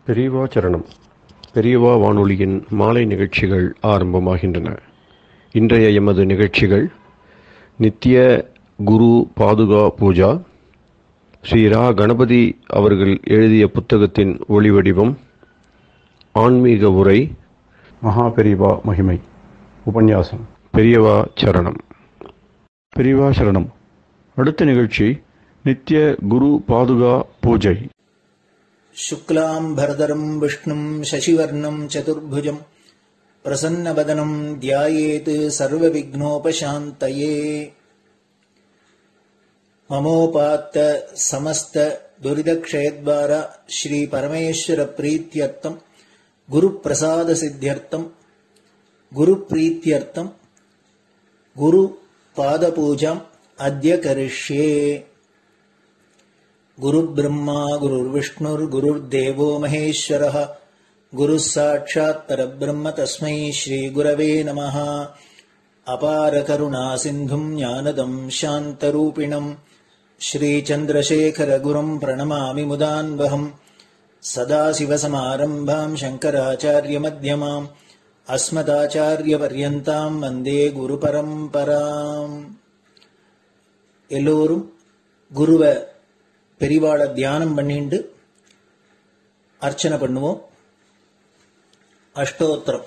பெரியவா சரணம் பெரியவா வானொலியின் மாலை நிகழ்ச்சிகள் ஆரம்பமாகின்றன இன்றைய எமது நிகழ்ச்சிகள் நித்திய குரு பாதுகா பூஜா ஸ்ரீ ரா கணபதி அவர்கள் எழுதிய புத்தகத்தின் ஒளிவடிவம் ஆன்மீக உரை மகா பெரியவா மகிமை உபன்யாசம் பெரியவா சரணம் பெரியவா சரணம் அடுத்த நிகழ்ச்சி நித்திய குரு பாதுகா பூஜை शुक्लाम्भरधरम् विष्णुम् शशिवर्णम् चतुर्भुजम् प्रसन्नवदनम् ध्यायेत् सर्वविघ्नोपशान्तये ममोपात्त समस्त दुरिदक्षयद्वार श्रीपरमेश्वरप्रीत्यर्थम् गुरुप्रसादसिद्ध्यर्थम् गुरुप्रीत्यर्थम् गुरुपादपूजाम् अद्य करिष्ये गुरुब्रह्मा गुरुर्विष्णुर्गुरुर्देवो महेश्वरः गुरुः साक्षात् परब्रह्म तस्मै श्रीगुरवे नमः अपारकरुणासिन्धुम् ज्ञानदम् शान्तरूपिणम् श्रीचन्द्रशेखरगुरुम् प्रणमामि मुदान्वहम् सदाशिवसमारम्भाम् शङ्कराचार्यमध्यमाम् अस्मदाचार्यपर्यन्ताम् वन्दे குருபரம்பராம் எல்லோரும் குருவை பெரிவாளை தியானம் பண்ணிண்டு அர்ச்சனை பண்ணுவோம் அஷ்டோத்திரம்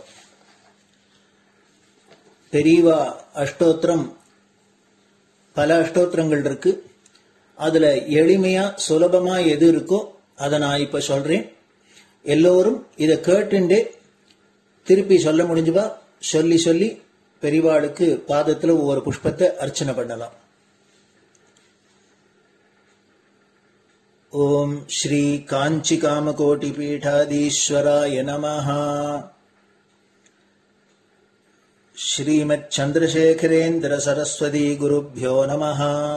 பெரியவா அஷ்டோத்திரம் பல அஷ்டோத்திரங்கள் இருக்கு அதுல எளிமையா சுலபமா எது இருக்கோ அதை நான் இப்ப சொல்றேன் எல்லோரும் இதை கேட்டுண்டே திருப்பி சொல்ல முடிஞ்சுபா சொல்லி சொல்லி பெரிவாளுக்கு பாதத்துல ஒவ்வொரு புஷ்பத்தை அர்ச்சனை பண்ணலாம் ॐ श्रीकाञ्चिकामकोटिपीठाधीश्वराय नमः श्रीमच्छन्द्रशेखरेन्द्रसरस्वती नमः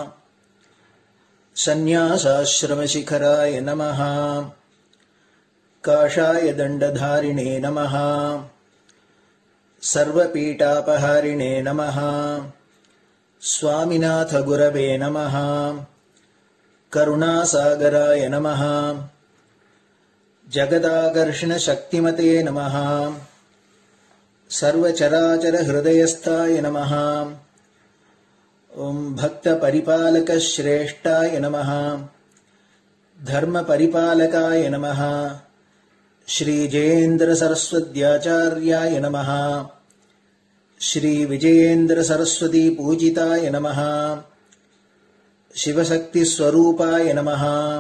सन्न्यासाश्रमशिखराय नमः काषाय दण्डधारिणे नमः सर्वपीठापहारिणे नमः स्वामिनाथगुरवे नमः करुणासागराय नमः जगदाकर्षणशक्तिमते नमः सर्वचराचरहृदयस्थाय नमः ॐ भक्तपरिपालकश्रेष्ठाय नमः धर्मपरिपालकाय नमः श्रीजयेन्द्रसरस्वत्याचार्याय नमः श्रीविजयेन्द्रसरस्वतीपूजिताय नमः शिवशक्तिस्वरूपाय नमः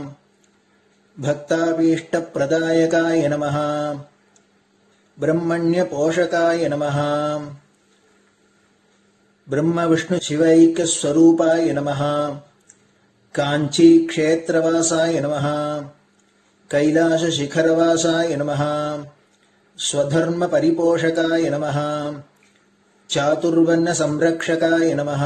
भक्ताभीष्टप्रदायकाय नमः ब्रह्मण्यपोषकाय नमः ब्रह्मविष्णुशिवैक्यस्वरूपाय नमः काञ्चीक्षेत्रवासाय नमः कैलासशिखरवासाय नमः स्वधर्मपरिपोषकाय नमः चातुर्वर्णसंरक्षकाय नमः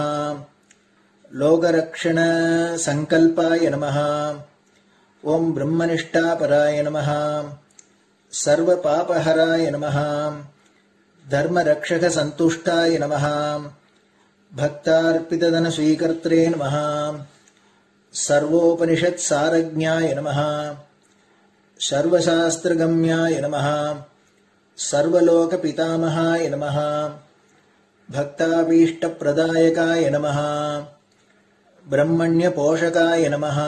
लोकरक्षणसङ्कल्पाय नमः ॐ ब्रह्मनिष्ठापराय नमः सर्वपापहराय नमः धर्मरक्षकसन्तुष्टाय नमः भक्तार्पितधनस्वीकर्त्रे नमः सर्वोपनिषत्सारज्ञाय नमः सर्वशास्त्रगम्याय नमः सर्वलोकपितामहाय नमः भक्ताभीष्टप्रदायकाय नमः ब्रह्मण्यपोषकाय नमः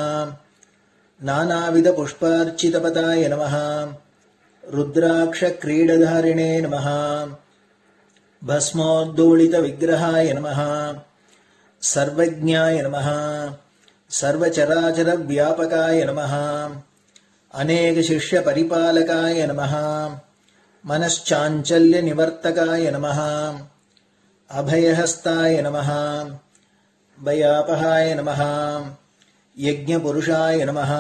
नानाविधपुष्पार्चितपदाय नमः रुद्राक्षक्रीडधारिणे नमः भस्मोद्दोलितविग्रहाय नमः सर्वज्ञाय नमः सर्वचराचरव्यापकाय नमः अनेकशिष्यपरिपालकाय नमः मनश्चाञ्चल्यनिवर्तकाय नमः अभयहस्ताय नमः भयापहाय नमः यज्ञपुरुषाय नमः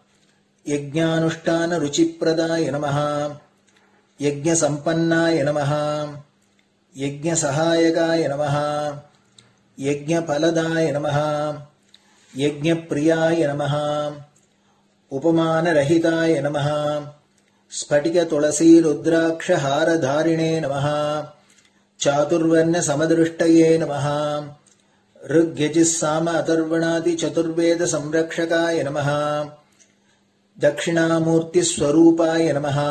यज्ञानुष्ठानरुचिप्रदाय नमः यज्ञसम्पन्नाय नमः यज्ञसहायकाय नमः यज्ञफलदाय नमः यज्ञप्रियाय नमः उपमानरहिताय नमः स्फटिकतुलसीरुद्राक्षहारधारिणे नमः चातुर्वर्णसमदृष्टये नमः ऋग्यजिस्साम अथर्वणादिचतुर्वेदसंरक्षकाय नमः दक्षिणामूर्तिस्वरूपाय नमः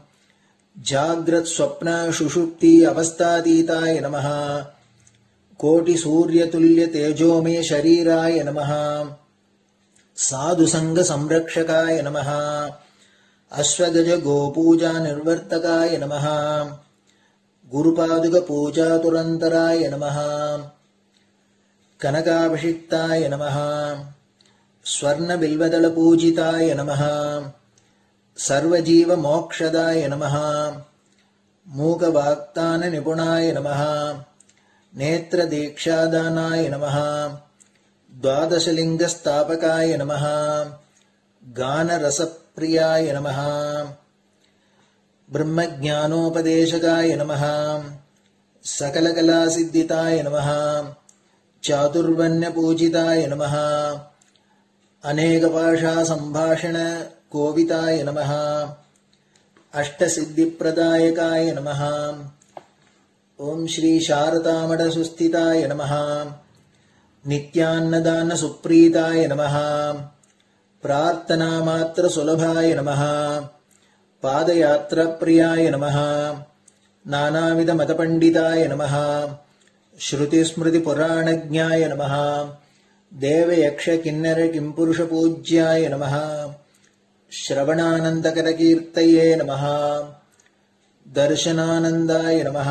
जाग्रत्स्वप्नशुषुप्ति अवस्थातीताय नमः कोटिसूर्यतुल्यतेजोमे शरीराय नमः साधुसङ्गसंरक्षकाय नमः अश्वगजगोपूजानिर्वर्तकाय नमः गुरुपादुकपूजातुरन्तराय नमः कनकाभिषिक्ताय नमः स्वर्णबिल्वदलपूजिताय नमः सर्वजीवमोक्षदाय नमः मूकवाक्ताननिपुणाय नमः नेत्रदीक्षादानाय नमः द्वादशलिङ्गस्थापकाय नमः गानरसप्रियाय नमः ब्रह्मज्ञानोपदेशकाय नमः सकलकलासिद्धिताय नमः चातुर्वण्यपूजिताय नमः अनेकभाषासम्भाषणकोविताय नमः अष्टसिद्धिप्रदायकाय नमः ॐ श्रीशारदामठसुस्थिताय नमः नित्यान्नदानसुप्रीताय नमः प्रार्थनामात्रसुलभाय नमः पादयात्राप्रियाय नमः नानाविधमतपण्डिताय नमः श्रुतिस्मृतिपुराणज्ञाय नमः देवयक्षकिन्नरकिम्पुरुषपूज्याय नमः श्रवणानन्दकरकीर्तये नमः दर्शनानन्दाय नमः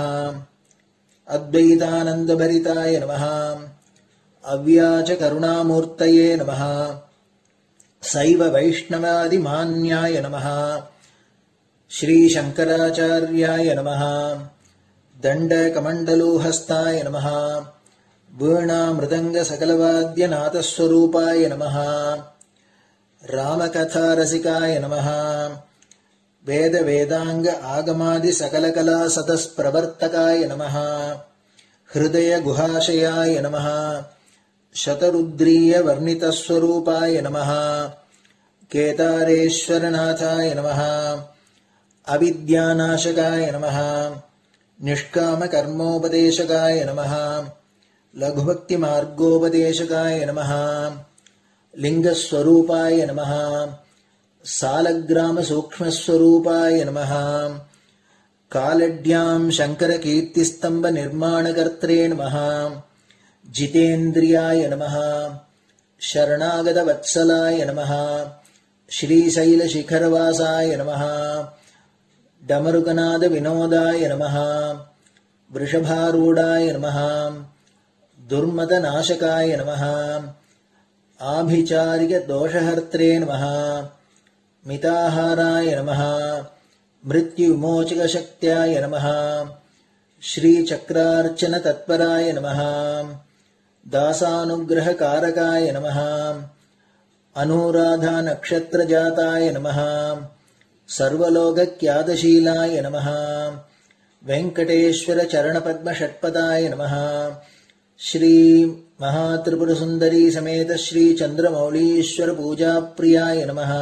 अद्वैतानन्दभरिताय नमः अव्याचकरुणामूर्तये नमः सैव वैष्णवादिमान्याय नमः श्रीशङ्कराचार्याय नमः दण्डकमण्डलोहस्ताय नमः वीणामृदङ्गसकलवाद्यनाथस्वरूपाय नमः रामकथारसिकाय नमः वेदवेदाङ्ग आगमादिसकलकलासतस्प्रवर्तकाय नमः हृदयगुहाशयाय नमः शतरुद्रीयवर्णितस्वरूपाय नमः केदारेश्वरनाथाय नमः अविद्यानाशकाय नमः निष्कामकर्मोपदेशकाय नमः लघुभक्तिमार्गोपदेशकाय नमः लिङ्गस्वरूपाय नमः सालग्रामसूक्ष्मस्वरूपाय नमः कालड्याम् शङ्करकीर्तिस्तम्भनिर्माणकर्त्रे नमः जितेन्द्रियाय नमः शरणागतवत्सलाय नमः श्रीशैलशिखरवासाय नमः डमरुकनादविनोदाय नमः वृषभारूढाय नमः दुर्मदनाशकाय नमः आभिचारिकदोषहर्त्रे नमः मिताहाराय नमः मृत्युविमोचकशक्त्याय नमः श्रीचक्रार्चनतत्पराय नमः दासानुग्रहकारकाय नमः अनुराधानक्षत्रजाताय नमः सर्वलोकक्यादशीलाय नमः वेङ्कटेश्वरचरणपद्मषट्पदाय नमः श्रीमहात्रिपुरसुन्दरी समेत श्रीचन्द्रमौलीश्वरपूजाप्रियाय नमः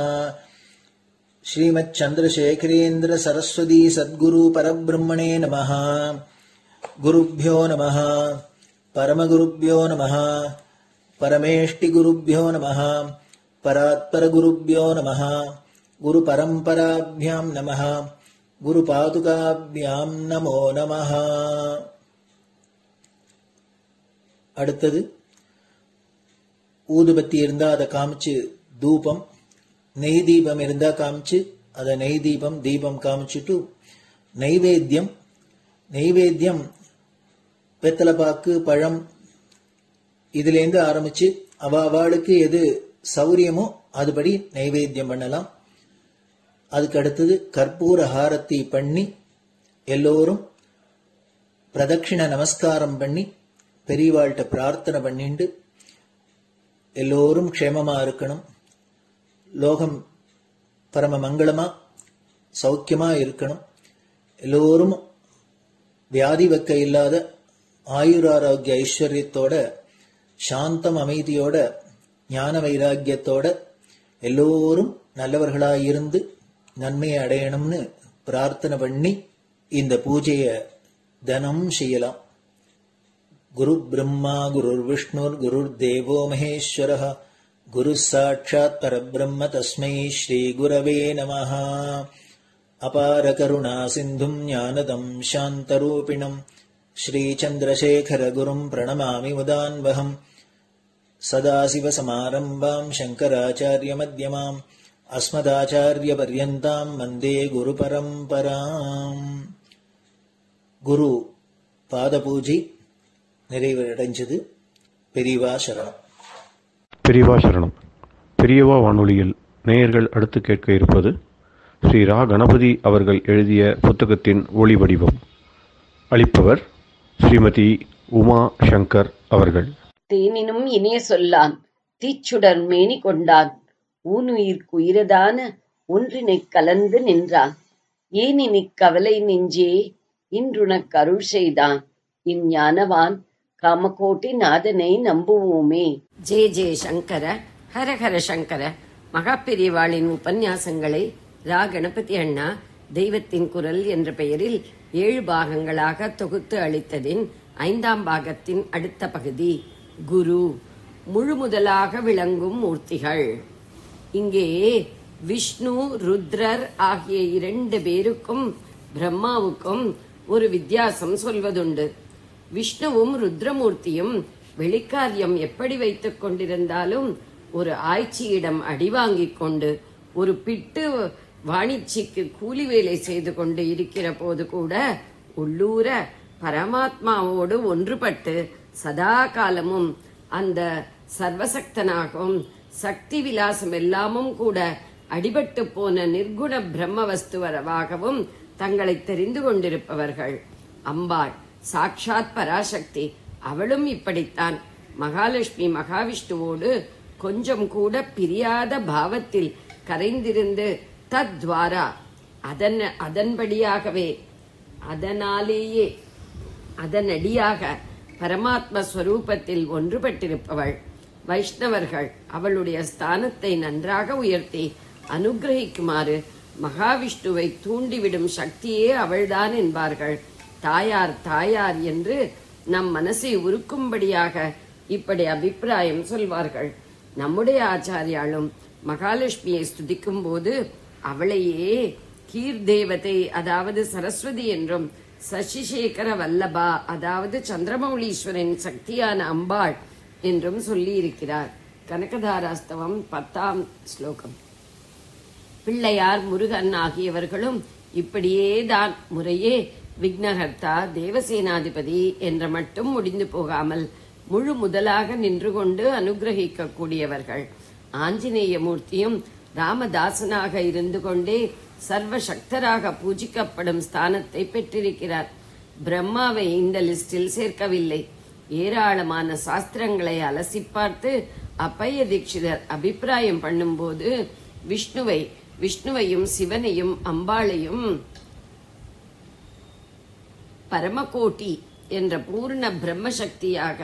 श्रीमच्चन्द्रशेखरेन्द्र सरस्वती सद्गुरु परब्रह्मणे नमः गुरुभ्यो नमः परमगुरुभ्यो नमः परमेष्टिगुरुभ्यो नमः परात्परगुरुभ्यो नमः गुरुपरम्पराभ्यां नमः குருபாதுகாபியாம் நமோ நமः அடுத்தது ஊதுபத்தி இருந்தா அதை காமிச்சு தூபம் நெய் தீபம் இருந்தா காமிச்சு அதை நெய் தீபம் தீபம் காமிச்சுட்டு நைவேத்தியம் நைவேத்தியம் வெத்தலைப்பாக்கு பழம் இதுலேருந்து ஆரம்பிச்சு அவ அவளுக்கு எது சௌரியமோ அதுபடி நைவேத்தியம் பண்ணலாம் அதுக்கு அடுத்தது கற்பூர ஹாரத்தி பண்ணி எல்லோரும் பிரதட்சிண நமஸ்காரம் பண்ணி பெரியவாள்கிட்ட பிரார்த்தனை பண்ணிண்டு எல்லோரும் க்ஷேமமா இருக்கணும் லோகம் பரம மங்களமா சௌக்கியமா இருக்கணும் எல்லோரும் வியாதி வெக்க இல்லாத ஆயுராரோக்கிய ஐஸ்வர்யத்தோட சாந்தம் அமைதியோட ஞான வைராக்கியத்தோட எல்லோரும் நல்லவர்களாய் இருந்து நன்மையை அடையணும்னு பிரார்த்தனை பண்ணி இந்த பூஜைய தினம் செய்யலாம் குரு பிரம்மா குருர் விஷ்ணுர் குருர் தேவோ மகேஸ்வர गुरुः साक्षात् परब्रह्म तस्मै श्रीगुरवे नमः अपारकरुणासिन्धुम् ज्ञानदम् शान्तरूपिणम् श्रीचन्द्रशेखरगुरुम् प्रणमामि मुदान्वहम् सदाशिवसमारम्भाम् शङ्कराचार्यमध्यमाम् अस्मदाचार्यपर्यन्ताम् वन्दे गुरुपरम्पराम् குரு பாதபூஜை நிறைவடைஞ்சது பெரியவா சரணம் பெரியவா சரணம் பெரியவா வானொலியில் நேயர்கள் அடுத்து கேட்க இருப்பது ஸ்ரீ ரா கணபதி அவர்கள் எழுதிய புத்தகத்தின் ஒளி வடிவம் அளிப்பவர் ஸ்ரீமதி உமா சங்கர் அவர்கள் தேனினும் இனிய சொல்லான் தீச்சுடர் மேனி கொண்டான் ஊனுயிர்க்கு உயிரதான ஒன்றினைக் கலந்து நின்றான் ஏனினிக் கவலை நெஞ்சே இன்றுனக் அருள் செய்தான் இஞ்ஞானவான் காமகோட்டி நாதனை நம்புவோமே ஜே ஜே சங்கர ஹரஹர சங்கர மகாபெரிவாளின் உபன்யாசங்களை ரா கணபதி அண்ணா தெய்வத்தின் குரல் என்ற பெயரில் ஏழு பாகங்களாக தொகுத்து அளித்ததின் ஐந்தாம் பாகத்தின் அடுத்த பகுதி குரு முழுமுதலாக விளங்கும் மூர்த்திகள் இங்கே விஷ்ணு ருத்ரர் ஆகிய இரண்டு பேருக்கும் பிரம்மாவுக்கும் ஒரு வித்தியாசம் சொல்வதுண்டு விஷ்ணுவும் ருத்ரமூர்த்தியும் வெளிக்காரியம் எப்படி வைத்துக் கொண்டிருந்தாலும் ஒரு ஆய்ச்சியிடம் அடி வாங்கிக் கொண்டு ஒரு பிட்டு வாணிச்சிக்கு கூலி வேலை செய்து கொண்டு இருக்கிற போது கூட உள்ளூர பரமாத்மாவோடு ஒன்றுபட்டு சதா காலமும் அந்த சர்வசக்தனாகவும் சக்தி விலாசம் எல்லாமும் கூட அடிபட்டு போன நிர்குண பிரம்ம வஸ்துவரவாகவும் தங்களை தெரிந்து கொண்டிருப்பவர்கள் அம்பாள் சாக்ஷாத் பராசக்தி அவளும் இப்படித்தான் மகாலட்சுமி மகாவிஷ்ணுவோடு கொஞ்சம் கூட பிரியாத பாவத்தில் கரைந்திருந்து தத்வாரா அதன் அதன்படியாகவே அதனாலேயே அதனடியாக பரமாத்ம ஸ்வரூபத்தில் ஒன்றுபட்டிருப்பவள் வைஷ்ணவர்கள் அவளுடைய ஸ்தானத்தை நன்றாக உயர்த்தி அனுகிரகிக்குமாறு மகாவிஷ்ணுவை தூண்டிவிடும் சக்தியே அவள்தான் என்பார்கள் தாயார் தாயார் என்று நம் மனசை உருக்கும்படியாக இப்படி அபிப்பிராயம் சொல்வார்கள் நம்முடைய ஆச்சாரியாலும் மகாலட்சுமியை ஸ்துதிக்கும் போது அவளையே கீர் தேவதை அதாவது சரஸ்வதி என்றும் சசிசேகர வல்லபா அதாவது சந்திரமௌலீஸ்வரின் சக்தியான அம்பாள் என்றும் சொல்லி இருக்கிறார் கனகதாராஸ்தவம் பத்தாம் ஸ்லோகம் பிள்ளையார் முருகன் ஆகியவர்களும் இப்படியே தான் முறையே விக்னஹர்த்தா தேவசேனாதிபதி என்ற மட்டும் முடிந்து போகாமல் முழு முதலாக நின்று கொண்டு அனுகிரகிக்க கூடியவர்கள் ஆஞ்சநேய மூர்த்தியும் ராமதாசனாக இருந்து கொண்டே சர்வ சக்தராக பூஜிக்கப்படும் ஸ்தானத்தை பெற்றிருக்கிறார் பிரம்மாவை இந்த லிஸ்டில் சேர்க்கவில்லை ஏராளமான சாஸ்திரங்களை அலசி பார்த்து அப்பைய தீட்சிதர் அபிப்பிராயம் பண்ணும்போது விஷ்ணுவை விஷ்ணுவையும் சிவனையும் அம்பாளையும் பரமகோட்டி என்ற பூர்ண பிரம்மசக்தியாக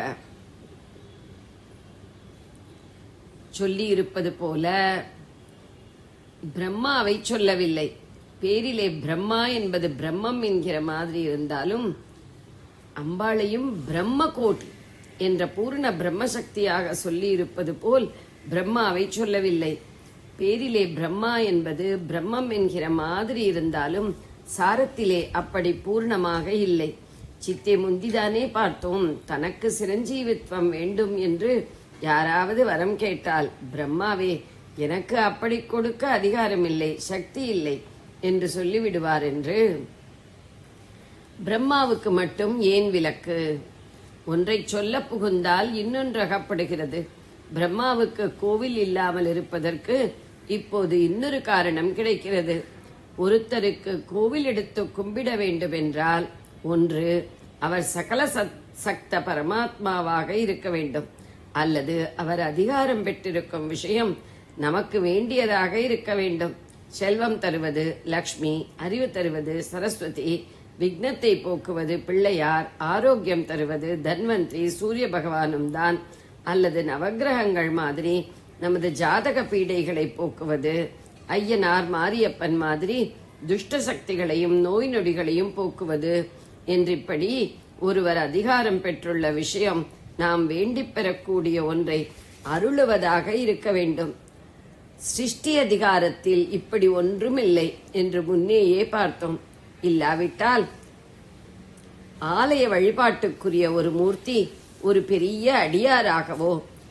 சொல்லி இருப்பது போல பிரம்மாவை சொல்லவில்லை பேரிலே பிரம்மா என்பது பிரம்மம் என்கிற மாதிரி இருந்தாலும் அம்பாளையும் பிரம்ம கோட்டி என்ற பூர்ண பிரம்மசக்தியாக சொல்லி இருப்பது போல் பிரம்மாவை சொல்லவில்லை பேரிலே பிரம்மா என்பது பிரம்மம் என்கிற மாதிரி இருந்தாலும் சாரத்திலே அப்படி பூர்ணமாக இல்லை சித்தை முந்திதானே பார்த்தோம் தனக்கு சிரஞ்சீவித்வம் வேண்டும் என்று யாராவது வரம் கேட்டால் பிரம்மாவே எனக்கு அப்படி கொடுக்க அதிகாரம் இல்லை சக்தி இல்லை என்று சொல்லிவிடுவார் என்று பிரம்மாவுக்கு மட்டும் ஏன் விலக்கு ஒன்றை சொல்ல புகுந்தால் இன்னொன்று அகப்படுகிறது பிரம்மாவுக்கு கோவில் இல்லாமல் இருப்பதற்கு இப்போது இன்னொரு காரணம் கிடைக்கிறது ஒருத்தருக்கு கோவில் எடுத்து கும்பிட வேண்டும் என்றால் ஒன்று அவர் சகல சத்- சக்த பரமாத்மாவாக இருக்க வேண்டும் அல்லது அவர் அதிகாரம் பெற்றிருக்கும் விஷயம் நமக்கு வேண்டியதாக இருக்க வேண்டும் செல்வம் தருவது லக்ஷ்மி அறிவு தருவது சரஸ்வதி விக்னத்தை போக்குவது பிள்ளையார் ஆரோக்கியம் தருவது தன்வந்திரி சூரிய பகவானும் தான் அல்லது நவக்கிரகங்கள் மாதிரி நமது ஜாதக பீடைகளை போக்குவது ஐயனார் மாரியப்பன் மாதிரி துஷ்ட சக்திகளையும் நோய் நொடிகளையும் போக்குவது என்றிப்படி ஒருவர் அதிகாரம் பெற்றுள்ள விஷயம் நாம் வேண்டிப் பெறக்கூடிய ஒன்றை அருளுவதாக இருக்க வேண்டும் சிருஷ்டி அதிகாரத்தில் இப்படி ஒன்றுமில்லை என்று முன்னேயே பார்த்தோம் இல்லாவிட்டால் ஆலய வழிபாட்டுக்குரிய ஒரு மூர்த்தி ஒரு பெரிய அடியாராகவோ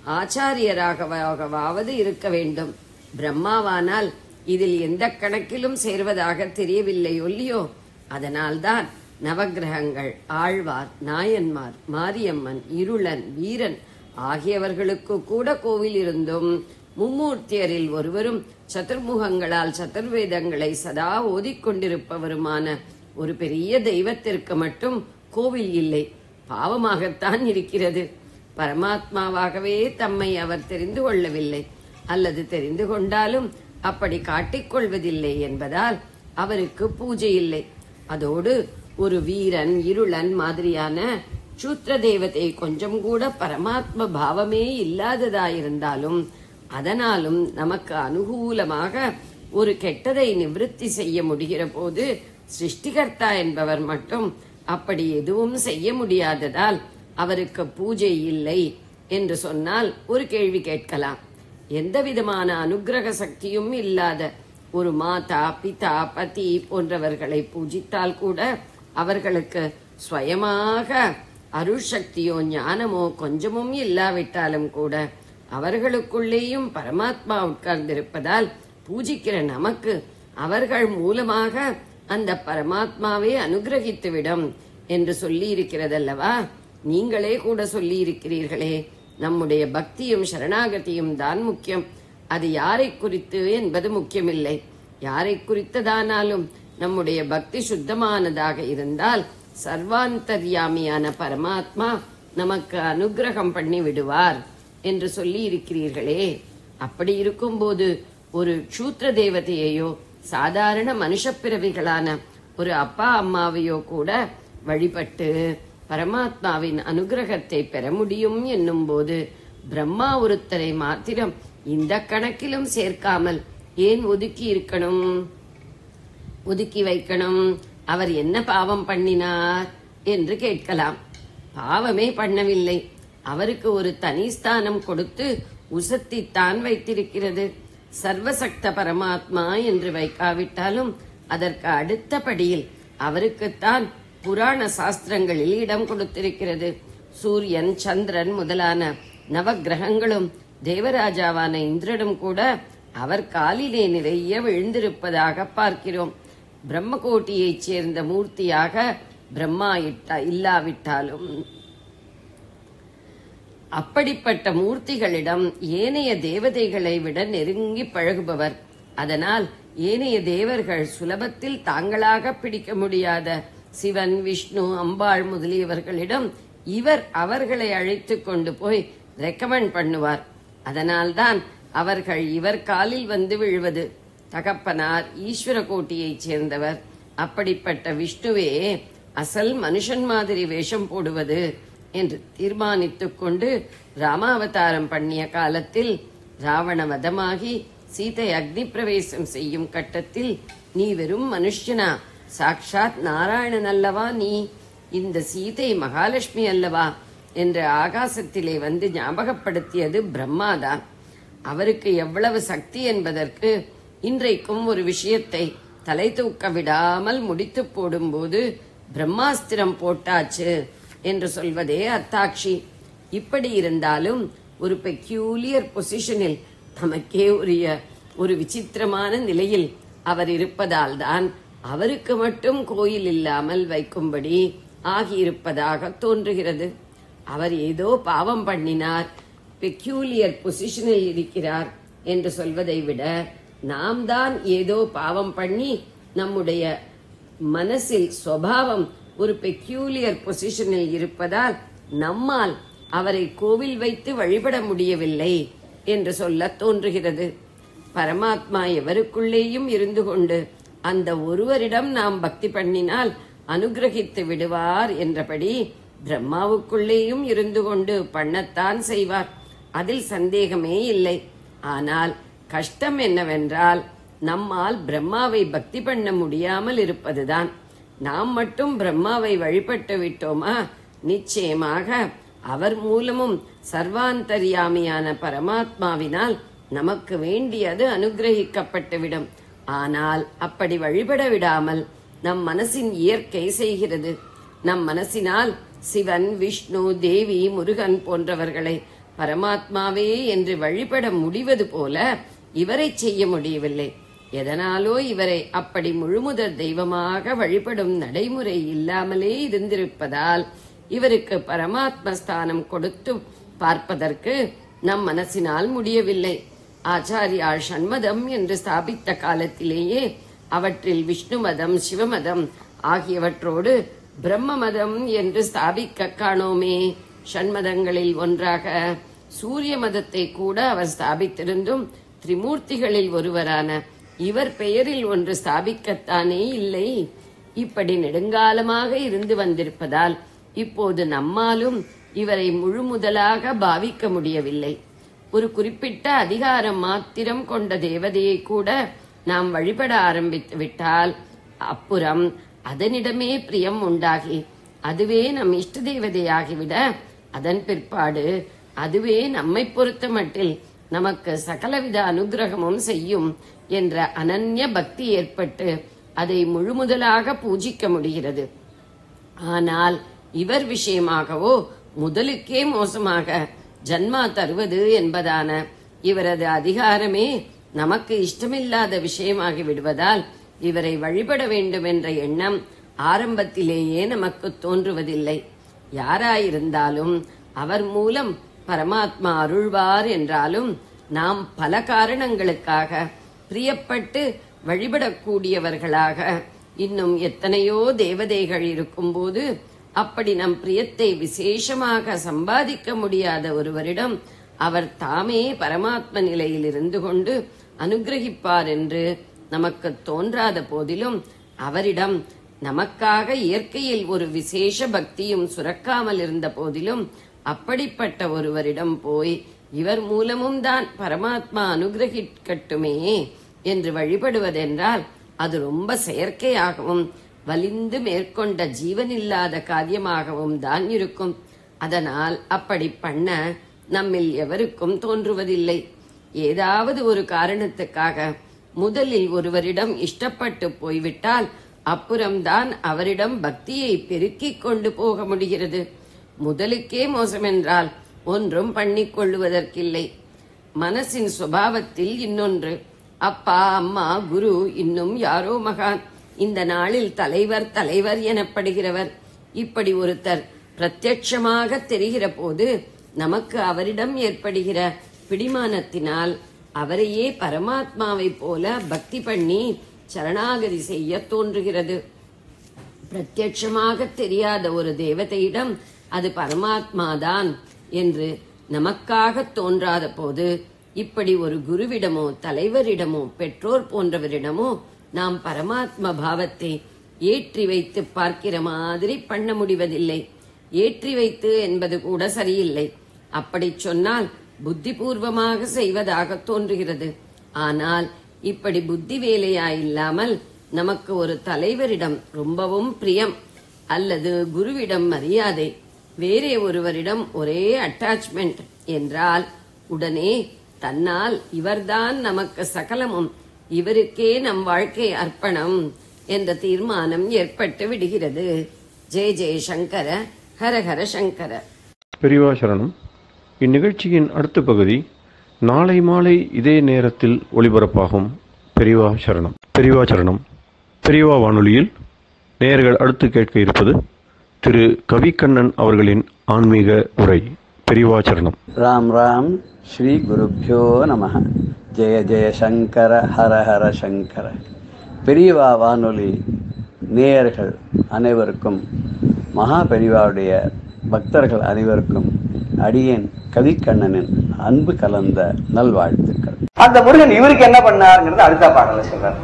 ஆச்சாரியராகவாவது இருக்க வேண்டும் பிரம்மாவானால் இதில் எந்த கணக்கிலும் சேர்வதாக தெரியவில்லை ஒல்லியோ அதனால்தான் நவக்கிரகங்கள் ஆழ்வார் நாயன்மார் மாரியம்மன் இருளன் வீரன் ஆகியவர்களுக்கு கூட கோவில் இருந்தும் மும்மூர்த்தியரில் ஒருவரும் சதுர்முகங்களால் சதுர்வேதங்களை சதா ஓதிக்கொண்டிருப்பவருமான ஒரு பெரிய தெய்வத்திற்கு மட்டும் கோவில் இல்லை பாவமாகத்தான் இருக்கிறது பரமாத்மாவாகவே தம்மை அவர் தெரிந்து கொள்ளவில்லை அல்லது தெரிந்து கொண்டாலும் அப்படி காட்டிக்கொள்வதில்லை என்பதால் அவருக்கு பூஜை இல்லை அதோடு ஒரு வீரன் இருளன் மாதிரியான சூத்ர தேவதை கொஞ்சம் கூட பரமாத்ம பாவமே இல்லாததாயிருந்தாலும் அதனாலும் நமக்கு அனுகூலமாக ஒரு கெட்டதை நிவிருத்தி செய்ய முடிகிற போது சிருஷ்டிகர்த்தா என்பவர் மட்டும் அப்படி எதுவும் செய்ய முடியாததால் அவருக்கு பூஜை இல்லை என்று சொன்னால் ஒரு கேள்வி கேட்கலாம் எந்த விதமான அனுக்கிரக சக்தியும் இல்லாத ஒரு மாதா பிதா பதி போன்றவர்களை பூஜித்தால் கூட அவர்களுக்கு ஸ்வயமாக அருள் சக்தியோ ஞானமோ கொஞ்சமும் இல்லாவிட்டாலும் கூட அவர்களுக்குள்ளேயும் பரமாத்மா உட்கார்ந்திருப்பதால் பூஜிக்கிற நமக்கு அவர்கள் மூலமாக அந்த பரமாத்மாவே அனுகிரகித்துவிடும் என்று சொல்லி இருக்கிறதல்லவா நீங்களே கூட சொல்லி இருக்கிறீர்களே நம்முடைய பக்தியும் சரணாகதியும் தான் முக்கியம் அது யாரை குறித்து என்பது முக்கியமில்லை யாரை குறித்ததானாலும் நம்முடைய பக்தி சுத்தமானதாக இருந்தால் சர்வாந்தர்யாமியான பரமாத்மா நமக்கு அனுகிரகம் பண்ணி விடுவார் என்று சொல்லி இருக்கிறீர்களே அப்படி இருக்கும்போது ஒரு சூத்ர தேவதையையோ சாதாரண மனுஷப் பிறவிகளான ஒரு அப்பா அம்மாவையோ கூட வழிபட்டு பரமாத்மாவின் அனுகிரகத்தை பெற முடியும் என்னும் போது பிரம்மா ஒருத்தரை மாத்திரம் இந்த கணக்கிலும் சேர்க்காமல் ஏன் ஒதுக்கி இருக்கணும் ஒதுக்கி வைக்கணும் அவர் என்ன பாவம் பண்ணினார் என்று கேட்கலாம் பாவமே பண்ணவில்லை அவருக்கு ஒரு தனி ஸ்தானம் கொடுத்து உசத்தித்தான் வைத்திருக்கிறது சர்வசக்த பரமாத்மா என்று வைக்காவிட்டாலும் அதற்கு அடுத்த படியில் அவருக்குத்தான் புராண சாஸ்திரங்களில் இடம் கொடுத்திருக்கிறது சூரியன் சந்திரன் முதலான நவக்கிரகங்களும் தேவராஜாவான இந்திரனும் கூட அவர் காலிலே நிறைய விழுந்திருப்பதாக பார்க்கிறோம் பிரம்மகோட்டியைச் சேர்ந்த மூர்த்தியாக பிரம்மா இட்ட இல்லாவிட்டாலும் அப்படிப்பட்ட மூர்த்திகளிடம் ஏனைய தேவதைகளை விட நெருங்கி பழகுபவர் அதனால் ஏனைய தேவர்கள் சுலபத்தில் தாங்களாக பிடிக்க முடியாத சிவன் விஷ்ணு அம்பாள் முதலியவர்களிடம் இவர் அவர்களை அழைத்து கொண்டு போய் ரெக்கமெண்ட் பண்ணுவார் அதனால்தான் அவர்கள் இவர் காலில் வந்து விழுவது தகப்பனார் ஈஸ்வர கோட்டியைச் சேர்ந்தவர் அப்படிப்பட்ட விஷ்ணுவே அசல் மனுஷன் மாதிரி வேஷம் போடுவது என்று தீர்மானித்துக் கொண்டு ராமாவதாரம் பண்ணிய காலத்தில் ராவண வதமாகி சீதை அக்னி பிரவேசம் செய்யும் கட்டத்தில் நீ வெறும் மனுஷனா சாக்ஷாத் நாராயணன் அல்லவா நீ இந்த சீதை மகாலட்சுமி அல்லவா என்று ஆகாசத்திலே வந்து ஞாபகப்படுத்தியது பிரம்மாதான் அவருக்கு எவ்வளவு சக்தி என்பதற்கு இன்றைக்கும் ஒரு விஷயத்தை தலை தூக்க விடாமல் முடித்து போடும்போது பிரம்மாஸ்திரம் போட்டாச்சு என்று சொல்வதே அத்தாட்சி இப்படி இருந்தாலும் ஒரு பெக்யூலியர் பொசிஷனில் தமக்கே உரிய ஒரு விசித்திரமான நிலையில் அவர் இருப்பதால் தான் அவருக்கு மட்டும் கோயில் இல்லாமல் வைக்கும்படி ஆகியிருப்பதாக தோன்றுகிறது அவர் ஏதோ பாவம் பண்ணினார் பெக்யூலியர் பொசிஷனில் இருக்கிறார் என்று சொல்வதை விட நாம் தான் ஏதோ பாவம் பண்ணி நம்முடைய மனசில் சுவாவம் ஒரு பெக்யூலியர் பொசிஷனில் இருப்பதால் நம்மால் அவரை கோவில் வைத்து வழிபட முடியவில்லை என்று சொல்ல தோன்றுகிறது பரமாத்மா எவருக்குள்ளேயும் இருந்து கொண்டு அந்த ஒருவரிடம் நாம் பக்தி பண்ணினால் அனுகிரகித்து விடுவார் என்றபடி பிரம்மாவுக்குள்ளேயும் இருந்து கொண்டு பண்ணத்தான் செய்வார் அதில் சந்தேகமே இல்லை ஆனால் கஷ்டம் என்னவென்றால் நம்மால் பிரம்மாவை பக்தி பண்ண முடியாமல் இருப்பதுதான் நாம் மட்டும் பிரம்மாவை வழிபட்டு விட்டோமா நிச்சயமாக அவர் மூலமும் சர்வாந்தர்யாமியான பரமாத்மாவினால் நமக்கு வேண்டியது அனுகிரகிக்கப்பட்டுவிடும் ஆனால் அப்படி வழிபட விடாமல் நம் மனசின் இயற்கை செய்கிறது நம் மனசினால் சிவன் விஷ்ணு தேவி முருகன் போன்றவர்களை பரமாத்மாவே என்று வழிபட முடிவது போல இவரை செய்ய முடியவில்லை எதனாலோ இவரை அப்படி முழுமுதற் தெய்வமாக வழிபடும் நடைமுறை இல்லாமலே இருந்திருப்பதால் இவருக்கு பரமாத்ம ஸ்தானம் கொடுத்து பார்ப்பதற்கு நம் மனசினால் முடியவில்லை ஆச்சாரியால் சண்மதம் என்று ஸ்தாபித்த காலத்திலேயே அவற்றில் விஷ்ணு மதம் சிவமதம் ஆகியவற்றோடு பிரம்ம மதம் என்று ஸ்தாபிக்க காணோமே ஷண்மதங்களில் ஒன்றாக சூரிய மதத்தை கூட அவர் ஸ்தாபித்திருந்தும் திரிமூர்த்திகளில் ஒருவரான இவர் பெயரில் ஒன்று ஸ்தாபிக்கத்தானே இல்லை இப்படி நெடுங்காலமாக இருந்து வந்திருப்பதால் இப்போது நம்மாலும் இவரை முழு முதலாக பாவிக்க முடியவில்லை ஒரு குறிப்பிட்ட அதிகாரம் மாத்திரம் கொண்ட தேவதையை கூட நாம் வழிபட ஆரம்பித்து விட்டால் அப்புறம் அதனிடமே பிரியம் உண்டாகி அதுவே நம் இஷ்ட தேவதையாகிவிட அதன் பிற்பாடு அதுவே நம்மை பொறுத்த மட்டில் நமக்கு சகலவித அனுகிரகமும் செய்யும் என்ற அனன்ய பக்தி ஏற்பட்டு அதை முழுமுதலாக பூஜிக்க முடிகிறது ஆனால் இவர் விஷயமாகவோ முதலுக்கே மோசமாக ஜன்மா தருவது என்பதான இவரது அதிகாரமே நமக்கு இஷ்டமில்லாத விஷயமாகி விடுவதால் இவரை வழிபட வேண்டும் என்ற எண்ணம் ஆரம்பத்திலேயே நமக்கு தோன்றுவதில்லை யாராயிருந்தாலும் அவர் மூலம் பரமாத்மா அருள்வார் என்றாலும் நாம் பல காரணங்களுக்காக பிரியப்பட்டு வழிபடக்கூடியவர்களாக இன்னும் எத்தனையோ தேவதைகள் இருக்கும்போது அப்படி நம் பிரியத்தை விசேஷமாக சம்பாதிக்க முடியாத ஒருவரிடம் அவர் தாமே பரமாத்ம நிலையில் இருந்து கொண்டு அனுகிரகிப்பார் என்று நமக்கு தோன்றாத போதிலும் அவரிடம் நமக்காக இயற்கையில் ஒரு விசேஷ பக்தியும் சுரக்காமல் இருந்த போதிலும் அப்படிப்பட்ட ஒருவரிடம் போய் இவர் மூலமும் தான் பரமாத்மா அனுகிரகிக்கட்டுமே என்று வழிபடுவதென்றால் அது ரொம்ப செயற்கையாகவும் வலிந்து மேற்கொண்ட ஜீவனில்லாத காரியமாகவும் தான் இருக்கும் அதனால் அப்படி பண்ண நம்மில் எவருக்கும் தோன்றுவதில்லை ஏதாவது ஒரு காரணத்துக்காக முதலில் ஒருவரிடம் இஷ்டப்பட்டு போய்விட்டால் அப்புறம்தான் அவரிடம் பக்தியை பெருக்கிக் கொண்டு போக முடிகிறது முதலுக்கே மோசமென்றால் ஒன்றும் பண்ணிக் கொள்ளுவதற்கில்லை மனசின் சுபாவத்தில் இன்னொன்று அப்பா அம்மா குரு இன்னும் யாரோ மகான் இந்த நாளில் தலைவர் தலைவர் எனப்படுகிறவர் இப்படி ஒருத்தர் பிரத்யட்சமாக தெரிகிற போது நமக்கு அவரிடம் ஏற்படுகிற பிடிமானத்தினால் அவரையே பரமாத்மாவை போல பக்தி பண்ணி சரணாகதி செய்ய தோன்றுகிறது பிரத்யட்சமாக தெரியாத ஒரு தேவதையிடம் அது பரமாத்மாதான் என்று நமக்காக தோன்றாத போது இப்படி ஒரு குருவிடமோ தலைவரிடமோ பெற்றோர் போன்றவரிடமோ நாம் பரமாத்ம பாவத்தை ஏற்றி வைத்து பார்க்கிற மாதிரி பண்ண முடிவதில்லை ஏற்றி வைத்து என்பது கூட சரியில்லை அப்படி சொன்னால் புத்திபூர்வமாக செய்வதாக தோன்றுகிறது ஆனால் இப்படி புத்தி வேலையா இல்லாமல் நமக்கு ஒரு தலைவரிடம் ரொம்பவும் பிரியம் அல்லது குருவிடம் மரியாதை வேறே ஒருவரிடம் ஒரே அட்டாச்மெண்ட் என்றால் உடனே தன்னால் இவர்தான் நமக்கு சகலமும் இவருக்கே நம் வாழ்க்கை அர்ப்பணம் என்ற தீர்மானம் ஏற்பட்டு விடுகிறது ஜெய ஜெய சங்கர ஹர ஹர சங்கர பெரியவா சரணம் இந்நிகழ்ச்சியின் அடுத்த பகுதி நாளை மாலை இதே நேரத்தில் ஒளிபரப்பாகும் பெரியவா சரணம் பெரியவா சரணம் பெரியவா வானொலியில் நேயர்கள் அடுத்து கேட்க இருப்பது திரு கவிக்கண்ணன் அவர்களின் ஆன்மீக உரை பெரியவா சரணம் ராம் ராம் ஸ்ரீ குருப்பியோ நம ஜெய ஜெய சங்கர ஹர ஹர சங்கர பெரியவா வானொலி நேயர்கள் அனைவருக்கும் மகா பெரியவாவுடைய பக்தர்கள் அனைவருக்கும் அடியேன் கவிக்கண்ணனின் அன்பு கலந்த நல்வாழ்த்துக்கள் அந்த முருகன் இவருக்கு என்ன பண்ணாருங்கிறது அடுத்த பாடல சொல்றார்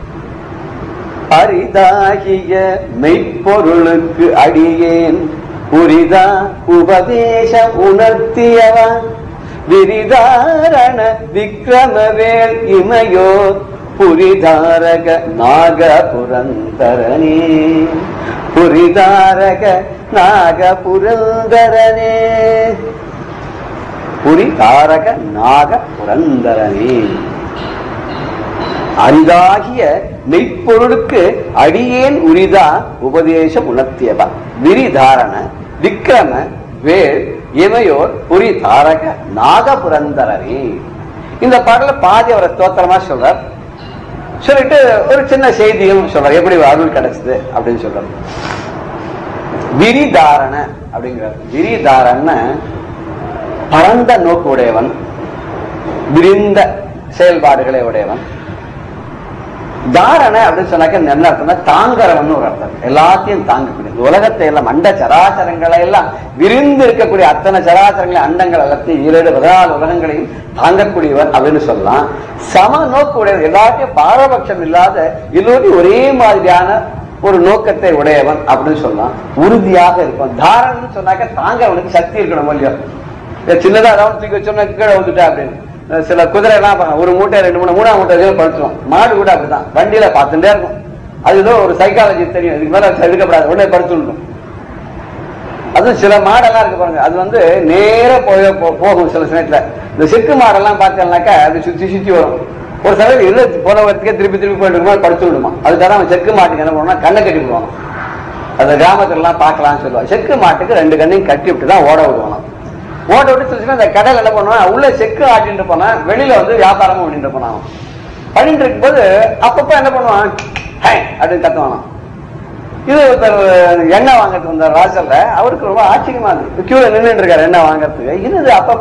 அரிதாகிய மெய்ப்பொருளுக்கு அடியேன் புரிதா உபதேசம் உணர்த்தியவா விரிதாரண விக்ரமவேல் இமையோ புரிதாரக நாக புரந்தரனே புரி புரிதாரக நாக புரந்தரனே புரி தாரக நாக புரந்தரனே அரிதாகிய மெய்ப்பொருளுக்கு அடியேன் உரிதா உபதேசம் உணர்த்தியவா விரிதாரண விக்ரம வேள் இமையோர் புரி தாரக நாகபுரந்தரனே இந்த பாடல பாதி அவரை தோத்திரமா சொல்றார் சொல்லிட்டு ஒரு சின்ன செய்தியும் சொல்றார் எப்படி அருள் கிடைச்சது அப்படின்னு சொல்றார் விரிதாரண அப்படிங்கிறார் விரிதாரண பரந்த நோக்கு உடையவன் விரிந்த செயல்பாடுகளை உடையவன் தாரண அப்படின்னு சொன்னாக்க என்ன அர்த்தம்னா தாங்கறவன் ஒரு அர்த்தம் எல்லாத்தையும் தாங்கக்கூடிய இந்த உலகத்தை எல்லாம் அண்ட சராச்சரங்களை எல்லாம் விரிந்து இருக்கக்கூடிய அத்தனை சராச்சரங்களை அண்டங்கள் எல்லாத்தையும் ஈரேடு பதினாலு உலகங்களையும் தாங்கக்கூடியவன் அப்படின்னு சொல்லலாம் சம நோக்கு உடையவன் எல்லாத்தையும் பாரபட்சம் இல்லாத எல்லோரையும் ஒரே மாதிரியான ஒரு நோக்கத்தை உடையவன் அப்படின்னு சொல்லலாம் உறுதியாக இருப்பான் தாரணன்னு சொன்னாக்க தாங்கவனுக்கு சக்தி இருக்கணும் இல்லையோ இதை சின்னதா ரவுண்ட் தூக்கி வச்சோம்னா கீழே வந்துட்டா அப்படின்னு அஹ் சில குதிரை எல்லாம் பாருங்க, ஒரு மூட்டை ரெண்டு மூணு மூணாம் மூட்டை இதுல படுத்துரும் மாடு கூட அப்படிதான் வண்டியில பார்த்துட்டே இருக்கும் அது ஏதோ ஒரு சைக்காலஜி தெரியும் இதுக்கு மேல எடுக்கப்படாது உடனே படுத்துடும் அது சில மாடெல்லாம் இருக்கு பாருங்க அது வந்து நேர போய் போ- போகும் சில சமயத்துல இந்த செக்கு மாடெல்லாம் பார்த்தேன்னாக்கா அது சுத்தி சுத்தி வரும் ஒரு சமயம் இல்ல போன வரத்துக்கே திருப்பி திருப்பி போயிட்டு இருக்கும்போது படுத்து விடுமா அதுக்காக அவன் செக்கு மாட்டுக்கு என்ன பண்ணுவான் கண்ணை கட்டி விடுவான் அந்த கிராமத்துல எல்லாம் பார்க்கலாம்னு சொல்லுவான் செக்கு மாட்டுக்கு ரெண்டு கண்ணையும் கட்டி விட்டு தான் ஓட விடுவான் ஓட விட்டு சொல்லிச்சுன்னா அந்த கடையில் என்ன பண்ணுவான் உள்ள செக்கு ஆட்டிட்டு போனான் வெளியில வந்து வியாபாரமும் பண்ணிட்டு போனான் அவன். பண்ணிட்டு இருக்கும்போது அப்பப்ப என்ன பண்ணுவான் ஹே அப்படின்னு கத்துவானாம் இது ஒருத்தர் எண்ணெய் வாங்கறதுக்கு வந்தார் வாசல்ல அவருக்கு ரொம்ப ஆச்சரியமா இருக்கு கியூல நின்றுட்டு இருக்காரு எண்ணெய் வாங்குறதுக்கு என்னது அப்பப்ப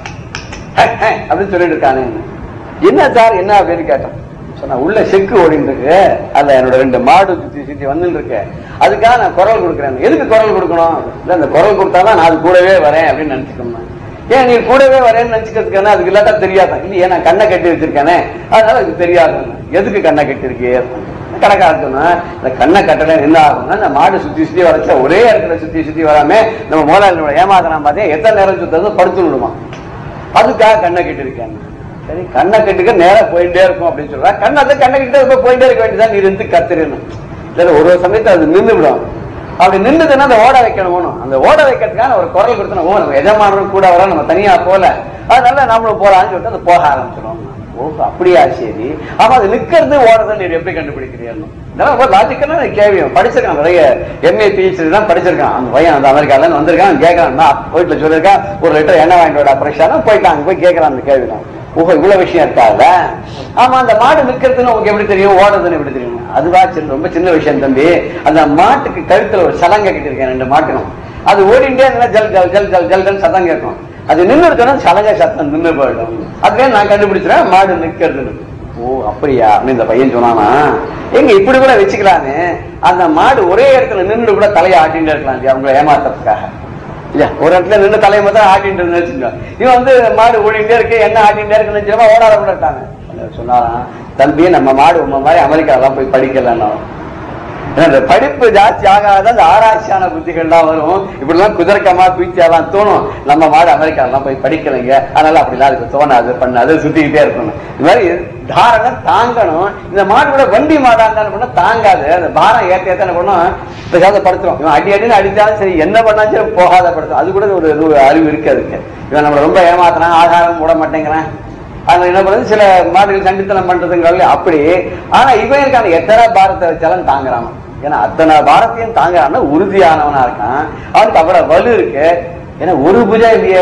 ஹே, ஹே அப்படின்னு சொல்லிட்டு இருக்கானே என்ன சார் என்ன அப்படின்னு கேட்டோம் சொன்னா உள்ள செக்கு ஓடிட்டு இருக்கு அதுல என்னோட ரெண்டு மாடு சுத்தி சுத்தி வந்துட்டு இருக்கு அதுக்காக நான் குரல் கொடுக்குறேன் எதுக்கு குரல் கொடுக்கணும் இல்ல இந்த குரல் கொடுத்தாதான் நான் அது கூடவே வரேன் அப்படின்னு நினைச்சுக்கணும் ஏன் நீ கூடவே வரேன்னு நினைச்சுக்கிறதுக்கான அதுக்கு இல்லாட்டா தெரியாதான் இல்லையே நான் கண்ணை கட்டி வச்சிருக்கேனே அதனால அதுக்கு தெரியாது எதுக்கு கண்ணை கட்டிருக்கே கணக்காக சொன்னா இந்த கண்ணை கட்டல என்ன ஆகும்னா இந்த மாடு சுத்தி சுத்தி வரச்ச ஒரே இடத்துல சுத்தி சுத்தி வராம நம்ம முதலாளி ஏமாத்தலாம் பார்த்தேன் எத்தனை நேரம் சுத்தது படுத்து விடுமா அதுக்காக கண்ணை கட்டிருக்கேன் சரி கண்ணை கட்டுக்க நேரா போயிட்டே இருக்கும் அப்படின்னு சொல்றா கண்ணை அதை கண்ணை கிட்ட போய் போயிட்டே இருக்க வேண்டியதான் நீ இருந்து கத்துறேன்னு சரி ஒரு ஒரு சமயத்தை அது நின்று விடும் அப்படி நின்றுதுன்னா அந்த ஓட வைக்கணும் அந்த ஓட வைக்கிறதுக்கான ஒரு குரல் கொடுத்தோம் ஓ நம்ம எஜமானரும் கூட வர நம்ம தனியா போல அதனால நாமளும் போலாம்னு சொல்லிட்டு அது போக ஆரம்பிச்சிடும் ஓஹோ அப்படியா சரி அப்ப அது நிக்கிறது ஓடுறது நீர் எப்படி கண்டுபிடிக்கிறீர்கள் இதெல்லாம் ரொம்ப லாஜிக்கலான கேள்வி படிச்சிருக்கான் நிறைய எம்ஏ பிஹெச்டி தான் படிச்சிருக்கான் அந்த பையன் அந்த அமெரிக்கால இருந்து வந்திருக்கான் கேட்கறான் நான் வீட்டுல சொல்லியிருக்கான் ஒரு லிட்டர் எண்ணெய் வாங்கிட்டு வர பிரஷானா போயிட்டான் அங்க போய் கேட்கறான் அந்த கேள்வி தான் ஓஹோ இவ்வளவு விஷயம் இருக்காதுல்ல ஆமா அந்த மாடு நிக்கிறதுன்னு உங்களுக்கு எப்படி தெரியும் ஓடுறதுன்னு எப்படி தெரியும் அதுவா சின்ன ரொம்ப சின்ன விஷயம் தம்பி அந்த மாட்டுக்கு கழுத்துல ஒரு சலங்கை கட்டிருக்கேன் ரெண்டு மாட்டுக்கும் அது ஓடிண்டே இருந்தா ஜல் ஜல் ஜல் ஜல் ஜல்ன்னு சத்தம் கேட்கும் அது நின்று இருக்கணும் சலங்கை சத்தம் நின்று போயிடும் அதுவே நான் கண்டுபிடிச்சிட்டேன் மாடு நிக்கிறதுன்னு ஓ அப்படியா அப்படின்னு இந்த பையன் சொன்னானா எங்க இப்படி கூட வச்சுக்கலாமே அந்த மாடு ஒரே இடத்துல நின்று கூட தலையை ஆட்டிட்டு இருக்கலாம் இல்லையா அவங்களை ஏமாத்துறதுக்காக இல்லையா ஒரு இடத்துல நின்று தலையை மட்டும் ஆட்டிட்டு இருந்து வச்சுக்கோ இவன் வந்து மாடு ஓடிட்டே இருக்கு என்ன ஆட்டிட்டே இருக்குன்னு நினைச்சிருமா ஓடாத கூட இருக்காங்க சொன்னாராம் தம்பி நம்ம மாடு உங்க மாதிரி அமெரிக்காலாம் போய் படிக்கலன்னா ஏன்னா இந்த படிப்பு ஜாஸ்தி ஆகாத அந்த ஆராய்ச்சியான புத்திகள்லாம் வரும் இப்படிலாம் குதிரக்கமா குயிச்சியாலாம் தோணும் நம்ம மாடு அமெரிக்காலாம் போய் படிக்கலைங்க அதனால அப்படிலாம் அதுக்கு தோணாது பண்ணாது சுத்திக்கிட்டே இருக்கணும் இந்த மாதிரி தாரணை தாங்கணும் இந்த மாடு கூட வண்டி மாடா இருந்தாலும் பண்ணா தாங்காது அந்த பாரம் ஏற்ற ஏற்ற என்ன பண்ணும் பேசாத படுத்துரும் இவன் அடி அடின்னு அடிச்சாலும் சரி என்ன பண்ணாலும் சரி போகாத படுத்தும் அது கூட ஒரு ஒரு அறிவு இருக்கு அதுக்கு இவன் நம்மளை ரொம்ப ஏமாத்துறான் ஆகாரம் விட மாட்டேங்கிறான் அது என்ன பண்ணுது சில மாடுகள் சண்டித்தனம் பண்றதுங்கிறது அப்படி ஆனா இவன் இருக்கான எத்தனை பாரத்தை வச்சாலும் தாங்குறான் ஏன்னா அத்தனை பாரத்தையும் தாங்குறான்னா உறுதியானவனா இருக்கான் அவனுக்கு அவ்வளவு வலு இருக்கு ஏன்னா ஒரு புஜம் இல்லையே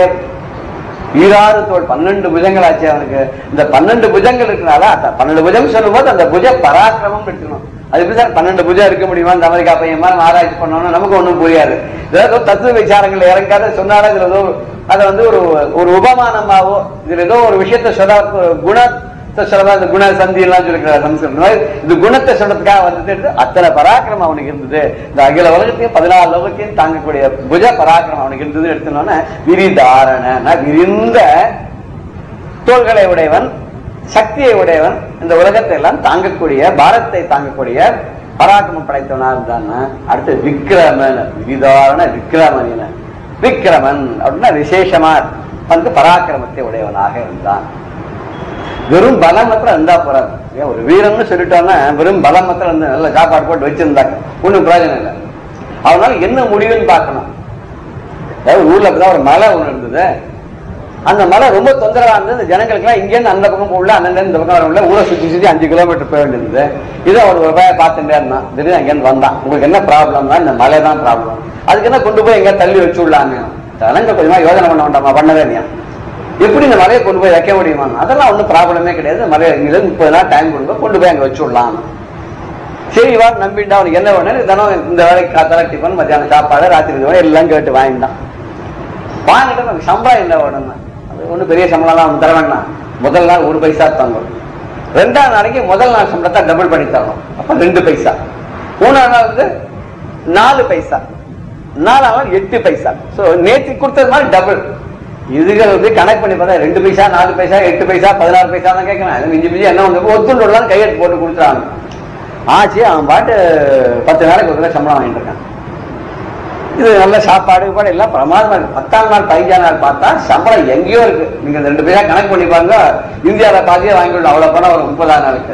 ஈராறு தோல் பன்னெண்டு புஜங்கள் ஆச்சு அவனுக்கு இந்த பன்னெண்டு புஜங்கள் இருக்கனால அந்த பன்னெண்டு புஜம் சொல்லும்போது அந்த புஜ பராக்கிரமம் எடுக்கணும் அது எப்படி சார் பன்னெண்டு புஜம் இருக்க முடியுமா இந்த அமெரிக்கா பையன் மாதிரி ஆராய்ச்சி பண்ணோம்னா நமக்கு ஒண்ணும் புரியாது ஏதோ தத்துவ விசாரங்கள் இறங்காத சொன்னாலும் இதுல ஏதோ அதை வந்து ஒரு ஒரு உபமானமாவோ இதுல ஏதோ ஒரு விஷயத்த சொல்ல ஒரு குணத்தை சொல்ல இந்த குண சந்தி எல்லாம் சொல்லிக்கிறார் சம்ஸ்கிருதம் மாதிரி இது குணத்தை சொல்றதுக்காக வந்துட்டு அத்தனை பராக்கிரமம் அவனுக்கு இருந்தது இந்த அகில உலகத்தையும் பதினாலு லோகத்தையும் தாங்கக்கூடிய புஜ பராக்கிரமம் அவனுக்கு இருந்தது எடுத்தோன்னா விரிதாரண விரிந்த தோள்களை உடையவன் சக்தியை உடையவன் இந்த உலகத்தை எல்லாம் தாங்கக்கூடிய பாரத்தை தாங்கக்கூடிய பராக்கிரமம் படைத்தவனா இருந்தான் அடுத்து விக்ரமன் விதாரண விக்ரமன் விக்ரமன் அப்படின்னா விசேஷமா வந்து பராக்கிரமத்தை உடையவனாக இருந்தான் வெறும் பலம் மாத்திரம் இருந்தா போறாது ஏன் ஒரு வீரன்னு சொல்லிட்டோம்னா வெறும் பலம் மாத்திரம் இருந்தா நல்ல சாப்பாடு போட்டு வச்சிருந்தாங்க ஒண்ணும் பிரயோஜனம் இல்லை அதனால என்ன முடிவுன்னு பார்க்கணும் அதாவது ஊர்ல இப்பதான் ஒரு மலை ஒண்ணு இருந்தது அந்த மலை ரொம்ப தொந்தரவா இருந்தது இந்த ஜனங்களுக்குலாம் இங்கேருந்து அந்த பக்கம் போகல அண்ணன் இந்த பக்கம் வரல ஊரை சுத்தி சுத்தி அஞ்சு கிலோமீட்டர் போக வேண்டியிருந்தது இதை ஒரு ரூபாய் பார்த்துட்டே இருந்தான் திடீர்னு அங்கேருந்து வந்தான் உங்களுக்கு என்ன ப்ராப்ளம்னா இந்த மலை தான் ப்ராப்ளம் அதுக்கு என்ன கொண்டு போய் எங்க தள்ளி வச்சு விடலாங்க ஜனங்க கொஞ்சமா யோசனை பண்ண வேண்டாமா பண்ணவே இல்லையா எப்படி இந்த மலையை கொண்டு போய் வைக்க முடியுமா அதெல்லாம் ஒன்றும் ப்ராப்ளமே கிடையாது இந்த மலையை இங்கிருந்து முப்பது நாள் டைம் கொண்டு போய் கொண்டு போய் அங்க வச்சு விடலாம் சரி வா நம்பிட்டா அவனுக்கு என்ன வேணும் தினம் இந்த வேலைக்கு காத்தால டிஃபன் மத்தியானம் சாப்பாடு ராத்திரி இது எல்லாம் கேட்டு வாங்கிட்டான் வாங்கிட்டு நமக்கு சம்பளம் என்ன வேணும்னா அது ஒன்றும் பெரிய சம்பளம்லாம் அவன் தர வேண்டாம் முதல் நாள் ஒரு பைசா தங்கும் ரெண்டாம் நாளைக்கு முதல் நாள் சம்பளத்தை டபுள் பண்ணி தரணும் அப்ப ரெண்டு பைசா மூணாம் நாள் வந்து நாலு பைசா நாலாம் நாள் எட்டு பைசா ஸோ நேற்று கொடுத்தது மாதிரி டபுள் இதுகள் வந்து கணக்கு பண்ணி பார்த்தா ரெண்டு பைசா நாலு பைசா எட்டு பைசா பதினாறு பைசா தான் கேட்கணும் மிஞ்சி மிஞ்சி என்ன வந்து ஒத்துண்டுலாம் கையெழுத்து போட்டு கொடுத்துறாங்க ஆச்சு அவன் பாட்டு பத்து நாளைக்கு ஒரு தடவை சம்பளம் வாங்கிட்டு இருக்கான் இது நல்ல சாப்பாடு கூட எல்லாம் பிரமாதமா இருக்கு பத்தாம் நாள் பதினஞ்சாம் நாள் பார்த்தா சம்பளம் எங்கேயோ இருக்கு நீங்க ரெண்டு பேரா கணக்கு பண்ணி பாருங்க இந்தியாவில பாதியே வாங்கிடலாம் அவ்வளவு பணம் ஒரு முப்பதாம் நாளுக்கு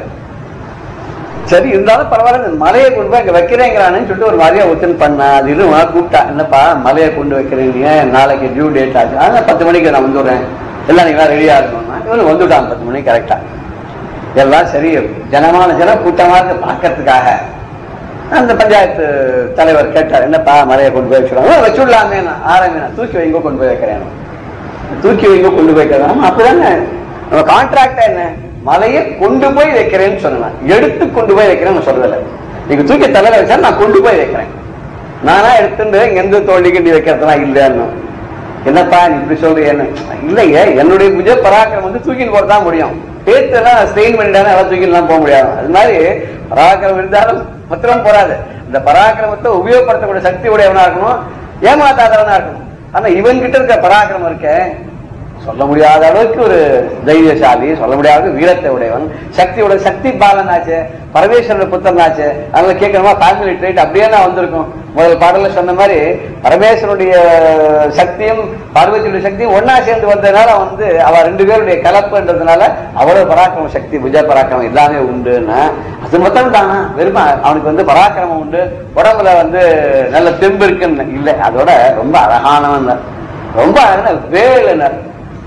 சரி இருந்தாலும் பரவாயில்ல இந்த மலையை கொண்டு போய் அங்க வைக்கிறேங்கிறான்னு சொல்லிட்டு ஒரு மாதிரியா ஒத்துன்னு பண்ண அது இது உனக்கு கூப்பிட்டா என்னப்பா மலையை கொண்டு வைக்கிறீங்க நாளைக்கு டியூ டேட் ஆச்சு அதான் பத்து மணிக்கு நான் வந்துடுறேன் எல்லாம் நீங்களா ரெடியா இருக்கணும்னா இவனு வந்துட்டான் பத்து மணிக்கு கரெக்டா எல்லாம் சரி ஜனமான ஜனம் கூட்டமா இருக்கு பார்க்கறதுக்காக அந்த பஞ்சாயத்து தலைவர் கேட்டார் என்னப்பா மலையை கொண்டு போய் வச்சுருவாங்க வச்சுடலாமே ஆரம்பினா தூக்கி வைங்க கொண்டு போய் வைக்கிறேன் தூக்கி வைங்க கொண்டு போய் வைக்கிறேன் அப்பதானே நம்ம கான்ட்ராக்டா என்ன மலையை கொண்டு போய் வைக்கிறேன்னு சொன்னேன் எடுத்து கொண்டு போய் வைக்கிறேன்னு சொல்லல நீங்க தூக்கி தலையில வச்சா நான் கொண்டு போய் வைக்கிறேன் நானா எடுத்துட்டு இங்க எந்த தோண்டி கிண்டி வைக்கிறதுலாம் இல்லைன்னு என்னப்பா நீ இப்படி சொல்றீங்க இல்லைங்க என்னுடைய புஜ பராக்கிரம் வந்து தூக்கின்னு போட தான் முடியும் பேத்தெல்லாம் ஸ்ட்ரெயின் பண்ணிட்டாலும் எல்லாம் தூக்கிலாம் போக முடியாது அது மாதிரி பராக்கிரம் இருந்தாலும் மொத்தம் போறாது இந்த பராக்கிரமத்தை உபயோகப்படுத்தக்கூடிய சக்தி உடையவனா இருக்கணும் ஏமாத்தாதவனா இருக்கணும் ஆனா இவன் கிட்ட இருக்க பராக்கிரமம் இருக்க சொல்ல முடியாத அளவுக்கு ஒரு தைரியசாலி சொல்ல முடியாத வீரத்தை உடையவன் சக்தியோட சக்தி பாலன் ஆச்சு பரமேஸ்வரன் புத்தன் ஆச்சு அதனால கேட்கணுமா ஃபேமிலி ட்ரேட் அப்படியே நான் வந்திருக்கும் முதல் பாடல்ல சொன்ன மாதிரி பரமேஸ்வரனுடைய சக்தியும் பார்வதியுடைய சக்தியும் ஒன்னா சேர்ந்து வந்ததுனால வந்து அவ ரெண்டு பேருடைய கலப்புன்றதுனால அவ்வளவு பராக்கிரம சக்தி புஜ பராக்கிரமம் எல்லாமே உண்டுன்னா அது மொத்தம் தானா வெறும் அவனுக்கு வந்து பராக்கிரமம் உண்டு உடம்புல வந்து நல்ல தெம்பு இருக்குன்னு இல்லை அதோட ரொம்ப அழகானவன் தான். ரொம்ப அழகான வேலுனர்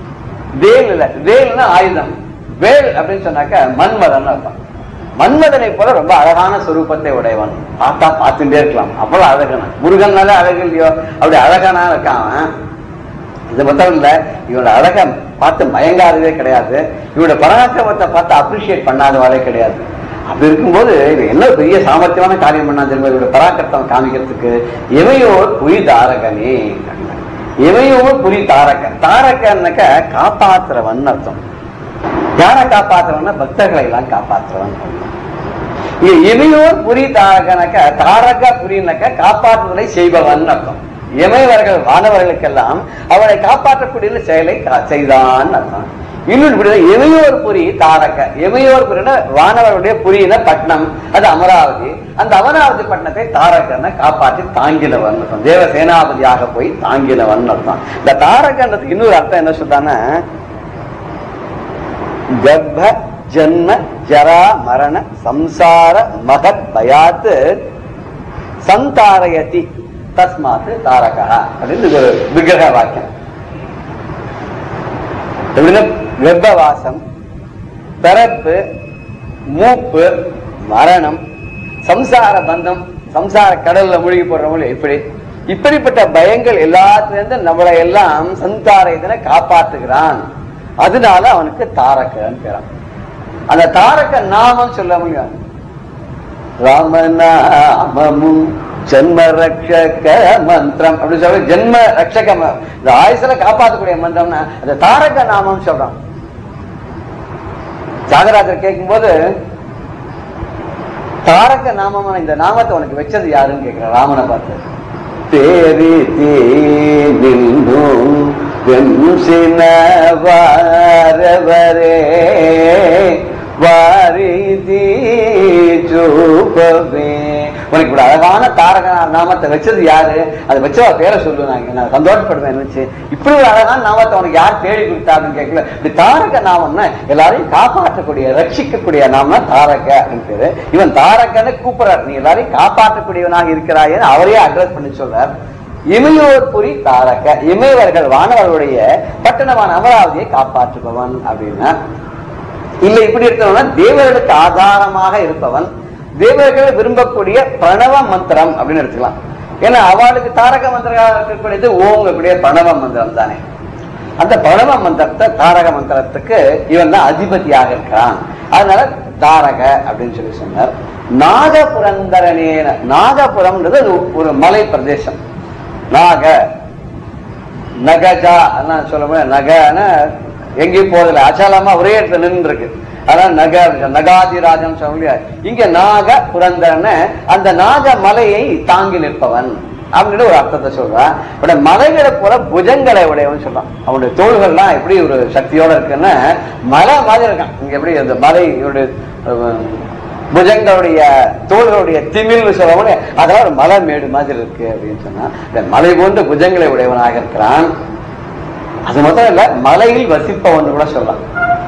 வேல் இல்ல வேல்னா ஆயுதம் வேல் அப்படின்னு சொன்னாக்க மன்மதன் அர்த்தம் மன்மதனை போல ரொம்ப அழகான சொரூபத்தை உடையவன் பார்த்தா பார்த்துட்டே இருக்கலாம் அவ்வளவு அழகான முருகன்னால அழகு இல்லையோ அப்படி அழகானா இருக்கான் அவன். இது மொத்தம் இல்ல இவனோட அழக பார்த்து மயங்காததே கிடையாது இவனோட பராக்கிரமத்தை பார்த்து அப்ரிஷியேட் பண்ணாதவாறே கிடையாது அப்படி இருக்கும்போது இது என்ன பெரிய சாமர்த்தியமான காரியம் பண்ணா தெரியுமா இவரோட பராக்கிரத்தம் காமிக்கிறதுக்கு இவையோர் புரி தாரகனே இவையோர் புரி தாரகன் தாரகன்னாக்க காப்பாத்துறவன் அர்த்தம் யாரை காப்பாத்துறவன்னா பக்தர்களை எல்லாம் காப்பாத்துறவன் அர்த்தம். இங்க இமையோர் புரி தாரகனாக்க தாரக புரினாக்க காப்பாற்றுதலை செய்பவன் அர்த்தம் இமையவர்கள் வானவர்களுக்கெல்லாம் அவரை காப்பாற்றக்கூடிய செயலை கா- செய்தான் அர்த்தம் இன்னொன்று புரியுது இமையோர் புரி தாரக இமையோர் புரினா வானவருடைய புரியின பட்டணம் அது அமராவதி அந்த அமராவதி பட்டணத்தை தாரகனை காப்பாற்றி தாங்கினவன் அர்த்தம் தேவ சேனாபதியாக போய் தாங்கினவன் அர்த்தம் இந்த தாரகன்றதுக்கு இன்னொரு அர்த்தம் என்ன சொல்றான்னா கர்ப்ப ஜன்ம ஜரா மரண சம்சார மகத் பயாத் சந்தாரயதி தஸ்மாத் தாரகா அப்படின்னு இது ஒரு விக்கிரக வாக்கியம் எப்படின்னா கர்ப்பவாசம் பிறப்பு மூப்பு மரணம் சம்சார பந்தம் சம்சார கடல்ல மூழ்கி போடுறவங்க இப்படி இப்படிப்பட்ட பயங்கள் எல்லாத்திலிருந்து நம்மளை எல்லாம் சந்தாரயத்தினை காப்பாற்றுகிறான் அதனால அவனுக்கு தாரகன்னு பேரான் அந்த தாரக நாமம் சொல்ல முடியும் ராமநாமமும் ஜென்ம ரட்சக மந்திரம் அப்படி சொல்ற ஜென்ம ரட்சக ம- இந்த ஆயுசுல காப்பாற்றக்கூடிய மந்திரம்னா அந்த தாரக நாமம் சொல்றான் தியாகராஜர் கேட்கும்போது தாரக நாமமான இந்த நாமத்தை உனக்கு வச்சது யாருன்னு கேட்கிற ராமனை பார்த்து தேரி தீந்து வெம்சின வாரவரே வாரிதி சூபவே உனக்கு இப்படி அழகான தாரக நாமத்தை வச்சது யாரு அதை வச்சு அவ பேரை சொல்லு நான் நான் சந்தோஷப்படுவேன் வச்சு இப்படி ஒரு அழகான நாமத்தை உனக்கு யார் தேடி கொடுத்தா அப்படின்னு கேட்கல இப்படி தாரக நாமம்னா எல்லாரையும் காப்பாற்றக்கூடிய ரட்சிக்கக்கூடிய நாம தாரக அப்படின்னு பேரு இவன் தாரகன்னு கூப்பிடுறார் நீ எல்லாரையும் காப்பாற்றக்கூடியவனாக இருக்கிறாயேன்னு அவரையே அட்ரஸ் பண்ணி சொல்றார் இமையோர் புரி தாரக இமையவர்கள் வானவர்களுடைய பட்டணமான அமராவதியை காப்பாற்றுபவன் அப்படின்னா இல்ல இப்படி இருக்கிறவனா தேவர்களுக்கு ஆதாரமாக இருப்பவன் தேவர்கள் விரும்பக்கூடிய பிரணவ மந்திரம் அப்படின்னு எடுத்துக்கலாம் ஏன்னா அவளுக்கு தாரக மந்திரம் இருக்கக்கூடியது ஓங்கக்கூடிய பிரணவ மந்திரம் தானே அந்த பிரணவ மந்திரத்தை தாரக மந்திரத்துக்கு இவன் தான் அதிபதியாக இருக்கிறான் அதனால தாரக அப்படின்னு சொல்லி சொன்னார் நாகபுரந்தரனேன நாகபுரம்ன்றது அது ஒரு மலை பிரதேசம் நாக நகஜா அதான் சொல்ல முடியாது நகன்னா எங்கேயும் போதில்லை அச்சலமா ஒரே இடத்துல நின்று இருக்கு அதான் நக நகாதிராஜன் சொல்ல முடியாது இங்க நாக புரந்தரன்னு அந்த நாக மலையை தாங்கி நிற்பவன் அப்படின்னு ஒரு அர்த்தத்தை சொல்றான் இப்ப மலைகளை போல புஜங்களை உடையவன் சொல்றான் அவனுடைய தோள்கள்லாம் எப்படி ஒரு சக்தியோட இருக்குன்னா மலை மாதிரி இருக்கான் இங்க எப்படி அந்த மலை இவருடைய அஹ், புஜங்களுடைய தோள்களுடைய திமில்னு சொல்லுவாங்க அதெல்லாம் ஒரு மலை மேடு மாதிரி இருக்கு அப்படின்னு சொன்னா இந்த மலை போன்ற புஜங்களை உடையவனாக இருக்கிறான் அது மட்டும் இல்ல மலையில் வசிப்பவன் கூட சொல்லலாம்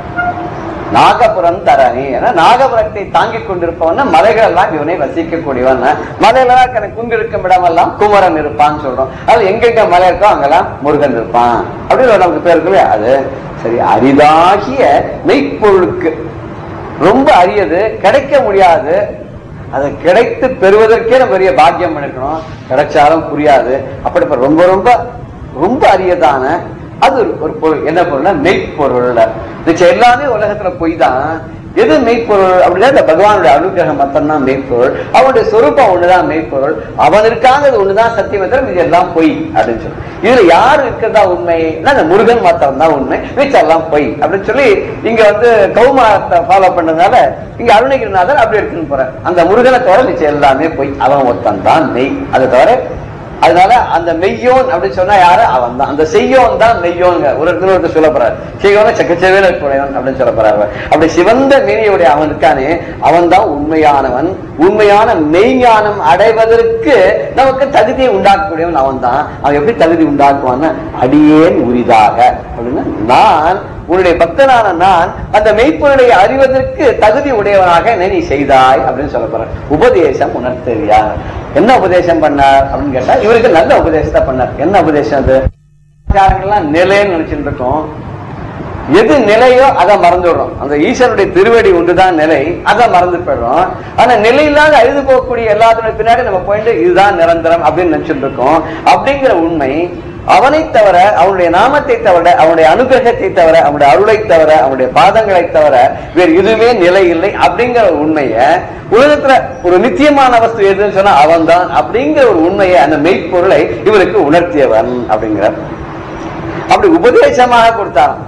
நாகபுரம் தரணி ஏன்னா நாகபுரத்தை தாங்கிக் கொண்டிருப்பவன் மலைகள் எல்லாம் இவனை வசிக்கக்கூடியவன் மலையெல்லாம் எனக்கு குங்கு இருக்கும் இடமெல்லாம் குமரன் இருப்பான்னு சொல்றோம் அது எங்கெங்க மலை இருக்கோ அங்கெல்லாம் முருகன் இருப்பான் அப்படின்னு ஒரு நமக்கு பேர் இருக்குல்லையா அது சரி அரிதாகிய மெய்ப்பொருளுக்கு ரொம்ப அரியது கிடைக்க முடியாது அது கிடைத்து பெறுவதற்கே நம்ம பெரிய பாக்கியம் பண்ணிக்கணும் கிடைச்சாலும் புரியாது அப்படிப்பட்ட ரொம்ப ரொம்ப ரொம்ப அரியதான அது ஒரு- ஒரு பொருள் என்ன பொருள்னா மெய்ப்பொருள் நிச்சயம் எல்லாமே உலகத்துல பொய் தான் எது மெய்ப்பொருள் அப்படின்னா இந்த பகவானுடைய அனுகிரகம் மட்டும்தான் மெய்ப்பொருள் அவனுடைய சொரூபம் ஒண்ணுதான் மெய்ப்பொருள் அவன் இருக்காங்கிறது ஒண்ணுதான் சத்தியம் தவிர இது எல்லாம் பொய் அப்படின்னு சொல்லி இதுல யார் இருக்கிறதா உண்மைன்னா இந்த முருகன் மாத்திரம் தான் உண்மை மிச்சம் எல்லாம் பொய் அப்படின்னு சொல்லி இங்க வந்து கௌமாரத்தை ஃபாலோ பண்ணதுனால இங்க அருணகிரிநாதர் அப்படி இருக்குன்னு போற அந்த முருகனை தவிர மிச்சம் எல்லாமே பொய் அவன் ஒருத்தன் தான் மெய் அதை தவிர அதனால அந்த மெய்யோன் அப்படின்னு சொன்னா யாரு அவன் தான் அந்த செய்யோன் தான் மெய்யோங்க ஒரு இடத்துல ஒருத்தர் சொல்ல போறாரு செய்யோன சக்கச்சவேல இருக்கக்கூடியவன் அப்படின்னு சொல்ல போறாரு அப்படி சிவந்த மேனியுடைய அவன் இருக்கானே அவன் தான் உண்மையானவன் உண்மையான மெய்ஞானம் அடைவதற்கு நமக்கு தகுதியை உண்டாக்கக்கூடியவன் அவன் தான் அவன் எப்படி தகுதி உண்டாக்குவான்னு அடியேன் உரிதாக அப்படின்னு நான் உன்னுடைய பக்தனான நான் அந்த மெய்ப்பொருளை அறிவதற்கு தகுதி உடையவனாக என்னை நீ செய்தாய் அப்படின்னு சொல்ல போறேன் உபதேசம் உணர்த்தறியா என்ன உபதேசம் பண்ணார் அப்படின்னு கேட்டா இவருக்கு நல்ல உபதேசத்தை பண்ணார் என்ன உபதேசம் அது ஆச்சாரங்கள்லாம் நிலைன்னு நினைச்சுட்டு இருக்கோம் எது நிலையோ அதை மறந்துடுறோம் அந்த ஈஸ்வருடைய திருவடி ஒன்றுதான் நிலை அதை மறந்து போயிடுறோம் ஆனா நிலை இல்லாத அழுது போகக்கூடிய எல்லாத்துடைய பின்னாடி நம்ம போயிட்டு இதுதான் நிரந்தரம் அப்படின்னு நினைச்சிட்டு இருக்கோம் அப்படிங்கிற உண்மை அவனை தவிர அவனுடைய நாமத்தை தவிர அவனுடைய அனுகிரகத்தை தவிர அவனுடைய அருளை தவிர அவனுடைய பாதங்களை தவிர வேறு எதுவுமே நிலை இல்லை அப்படிங்கிற ஒரு உண்மையை உலகத்துல ஒரு நித்தியமான வஸ்து எதுன்னு சொன்னா அவன்தான் அப்படிங்கிற ஒரு உண்மையை அந்த மெய்ப்பொருளை இவருக்கு உணர்த்தியவன் அப்படிங்கிற அப்படி உபதேசமாக கொடுத்தாராம்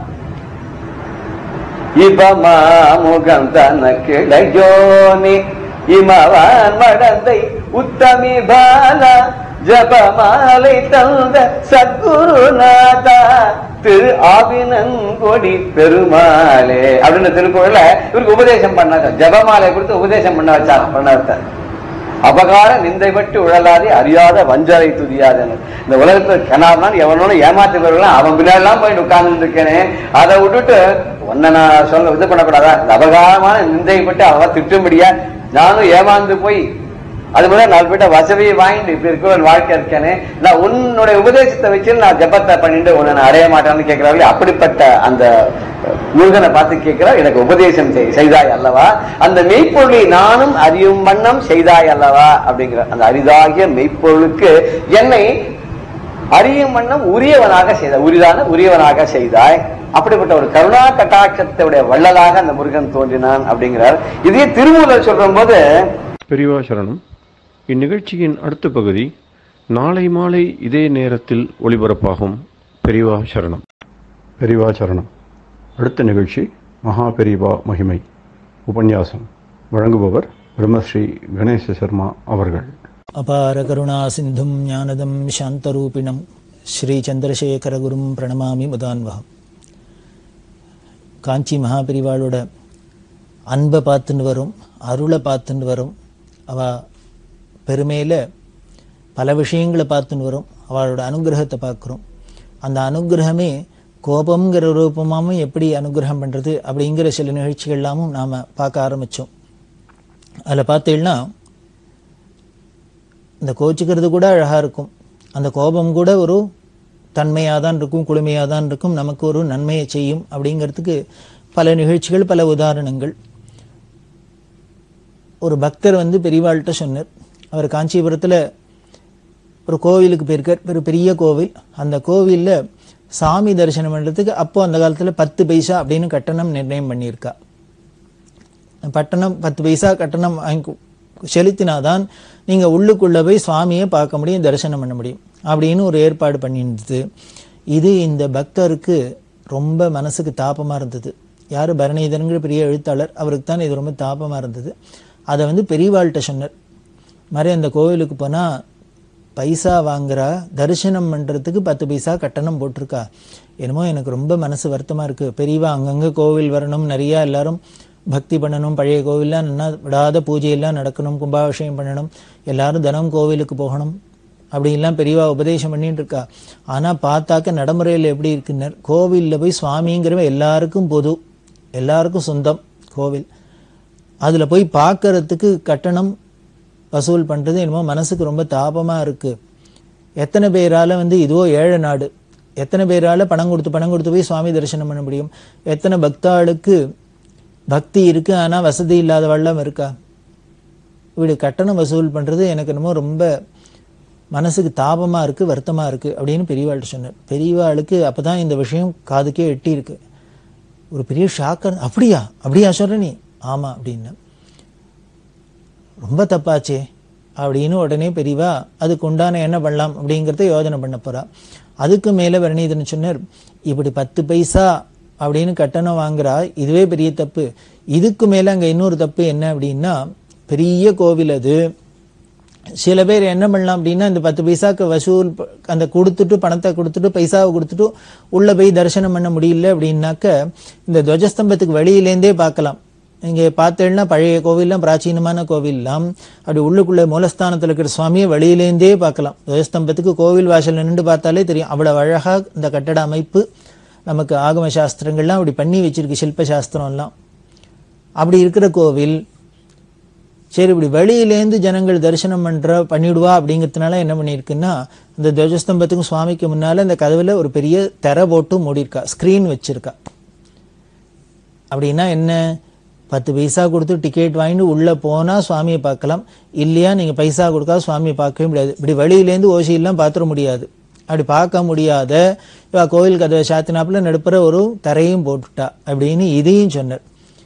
இபமாமுகம் தனக்கிளையோனி இமவான் மடந்தை உத்தமி பால ஜபமாலை தந்த சத்குருநாதா திரு ஆவினங்கொடி பெருமாளே அப்படின்னு திருக்குறள்ல இவருக்கு உபதேசம் பண்ணாங்க ஜபமாலை கொடுத்து உபதேசம் பண்ண வச்சாராம் பண்ண வச்சார் அபகார நிந்தை பட்டு உழலாதே அறியாத வஞ்சரை துதியாதன்னு இந்த உலகத்துல கனாதான் எவனோட ஏமாத்துபவர்கள் அவன் பின்னாடிலாம் போய் உட்கார்ந்து இருக்கேனே அதை விட்டுட்டு உன்னை நான் சொல்ல இது பண்ணக்கூடாதா இந்த அபகாரமான நிந்தை பட்டு அவன் திட்டும்படியா நானும் ஏமாந்து போய் அது முதல்ல நாலு பேட்ட வசதியை வாங்கிட்டு இப்படி இருக்கிற ஒரு வாழ்க்கை இருக்கேனே நான் உன்னுடைய உபதேசத்தை வச்சு நான் ஜபத்தை பண்ணிட்டு உன்னை நான் அடைய மாட்டேன்னு கேட்கிறாங்களே அப்படிப்பட்ட அந்த முருகனை பார்த்து கேட்கிறார் எனக்கு உபதேசம் செய் செய்தாய் அல்லவா அந்த மெய்ப்பொருளை நானும் அறியும் வண்ணம் செய்தாய் அல்லவா அப்படிங்கிற அந்த அரிதாகிய மெய்ப்பொருளுக்கு என்னை அறியும் வண்ணம் உரியவனாக செய்தாய் உரிதான உரியவனாக செய்தாய் அப்படிப்பட்ட ஒரு கருணா கட்டாட்சத்துடைய வள்ளலாக அந்த முருகன் தோன்றினான் அப்படிங்கிறார் இதே திருமூலர் சொல்ற போது பெரியவா சரணம் இந்நிகழ்ச்சியின் அடுத்த பகுதி நாளை மாலை இதே நேரத்தில் ஒளிபரப்பாகும் பெரியவா சரணம் பெரியவா சரணம் அடுத்த நிகழ்ச்சி மகா பெரியவா மகிமை உபன்யாசம் வழங்குபவர் பிரம்மஸ்ரீ கணேச சர்மா அவர்கள் அபார கருணா சிந்தும் ஞானதம் சாந்தரூபிணம் ஸ்ரீ சந்திரசேகரகுரும் பிரணமாமி முதான்வகம் காஞ்சி மகாபிரிவாளோட அன்பை பார்த்துன்னு வரும் அருளை பார்த்துன்னு வரும் அவ பெருமையில் பல விஷயங்களை பார்த்துன்னு வரும் அவளோட அனுகிரகத்தை பார்க்குறோம் அந்த அனுகிரகமே கோபம்ங்கிற ரூபமாகவும் எப்படி அனுகிரகம் பண்ணுறது அப்படிங்கிற சில நிகழ்ச்சிகள்லாமும் நாம் பார்க்க ஆரம்பித்தோம் அதில் பார்த்தீங்கன்னா இந்த கோச்சிக்கிறது கூட அழகாக இருக்கும் அந்த கோபம் கூட ஒரு தன்மையாக தான் இருக்கும் குளுமையாக தான் இருக்கும் நமக்கு ஒரு நன்மையை செய்யும் அப்படிங்கிறதுக்கு பல நிகழ்ச்சிகள் பல உதாரணங்கள் ஒரு பக்தர் வந்து பெரியவாள்கிட்ட சொன்னார் அவர் காஞ்சிபுரத்தில் ஒரு கோவிலுக்கு போயிருக்கார் ஒரு பெரிய கோவில் அந்த கோவிலில் சாமி தரிசனம் பண்ணுறதுக்கு அப்போ அந்த காலத்தில் பத்து பைசா அப்படின்னு கட்டணம் நிர்ணயம் பண்ணியிருக்கா பட்டணம் பத்து பைசா கட்டணம் வாங்கி செலுத்தினாதான் நீங்கள் உள்ளுக்குள்ளே போய் சுவாமியை பார்க்க முடியும் தரிசனம் பண்ண முடியும் அப்படின்னு ஒரு ஏற்பாடு பண்ணியிருந்தது இது இந்த பக்தருக்கு ரொம்ப மனசுக்கு தாபமாக இருந்தது யார் பரணிதரங்கிற பெரிய எழுத்தாளர் அவருக்கு தான் இது ரொம்ப தாபமாக இருந்தது அதை வந்து பெரியவாள்கிட்ட சொன்னார் மாதிரி அந்த கோவிலுக்கு போனால் பைசா வாங்குறா தரிசனம் பண்ணுறதுக்கு பத்து பைசா கட்டணம் போட்டிருக்கா என்னமோ எனக்கு ரொம்ப மனசு வருத்தமாக இருக்குது பெரியவா அங்கங்கே கோவில் வரணும் நிறையா எல்லாரும் பக்தி பண்ணணும் பழைய கோவில்லாம் நல்லா விடாத பூஜையெல்லாம் நடக்கணும் கும்பாபிஷேகம் பண்ணணும் எல்லாரும் தினம் கோவிலுக்கு போகணும் அப்படின்லாம் பெரியவா உபதேசம் பண்ணிட்டு இருக்கா ஆனால் பார்த்தாக்க நடைமுறையில் எப்படி இருக்குன்னர் கோவிலில் போய் சுவாமிங்கிறவ எல்லாருக்கும் பொது எல்லாருக்கும் சொந்தம் கோவில் அதில் போய் பார்க்கறதுக்கு கட்டணம் வசூல் பண்ணுறது என்னமோ மனசுக்கு ரொம்ப தாபமாக இருக்குது எத்தனை பேரால் வந்து இதுவோ ஏழை நாடு எத்தனை பேரால் பணம் கொடுத்து பணம் கொடுத்து போய் சுவாமி தரிசனம் பண்ண முடியும் எத்தனை பக்தாளுக்கு பக்தி இருக்குது ஆனால் வசதி இல்லாத வள்ளம் இருக்கா இப்படி கட்டணம் வசூல் பண்ணுறது எனக்கு என்னமோ ரொம்ப மனசுக்கு தாபமாக இருக்குது வருத்தமாக இருக்குது அப்படின்னு பெரியவாள்கிட்ட சொன்னார் பெரியவாளுக்கு அப்போ தான் இந்த விஷயம் காதுக்கே எட்டி இருக்கு ஒரு பெரிய ஷாக்கர் அப்படியா அப்படியா சொல்ற நீ ஆமாம் அப்படின்னு ரொம்ப தப்பாச்சே அப்படின்னு உடனே பெரியவா அதுக்கு உண்டான என்ன பண்ணலாம் அப்படிங்கிறத யோஜனை பண்ண போறா அதுக்கு மேலே வரணீதன் சொன்னார் இப்படி பத்து பைசா அப்படின்னு கட்டணம் வாங்குறா இதுவே பெரிய தப்பு இதுக்கு மேலே அங்கே இன்னொரு தப்பு என்ன அப்படின்னா பெரிய கோவில் அது சில பேர் என்ன பண்ணலாம் அப்படின்னா இந்த பத்து பைசாக்கு வசூல் ப- அந்த கொடுத்துட்டு பணத்தை கொடுத்துட்டு பைசாவை கொடுத்துட்டு உள்ள போய் தரிசனம் பண்ண முடியல அப்படின்னாக்க இந்த துவஜஸ்தம்பத்துக்கு வெளியிலேருந்தே பார்க்கலாம் இங்கே பார்த்தேன்னா பழைய கோவில்லாம் பிராச்சீனமான கோவில்லாம் அப்படி உள்ளுக்குள்ள மூலஸ்தானத்தில் இருக்கிற சுவாமியை வெளியிலேருந்தே பார்க்கலாம் துவஜஸ்தம்பத்துக்கு கோவில் வாசல்ல நின்று பார்த்தாலே தெரியும் அவ்வளவு அழகா இந்த கட்டட அமைப்பு நமக்கு ஆகம சாஸ்திரங்கள்லாம் அப்படி பண்ணி வச்சிருக்கு சில்ப சாஸ்திரம்லாம் அப்படி இருக்கிற கோவில் சரி இப்படி வெளியிலேருந்து ஜனங்கள் தரிசனம் பண்ற பண்ணிடுவா அப்படிங்கிறதுனால என்ன பண்ணியிருக்குன்னா இந்த துவஜஸ்தம்பத்துக்கும் சுவாமிக்கு முன்னால இந்த கதவுல ஒரு பெரிய திரை போட்டு மூடியிருக்கா ஸ்கிரீன் வச்சிருக்கா அப்படின்னா என்ன பத்து பைசா கொடுத்து டிக்கெட் வாங்கிட்டு உள்ள போனா சுவாமியை பார்க்கலாம் இல்லையா நீங்க பைசா கொடுக்காத சுவாமியை பார்க்கவே முடியாது இப்படி வெளியிலேருந்து ஓசியெல்லாம் பார்த்துட முடியாது அப்படி பார்க்க முடியாத இவ கோவில் கதவை சாத்தினாப்புல நடுப்புற ஒரு தரையும் போட்டுட்டா அப்படின்னு இதையும் சொன்னார்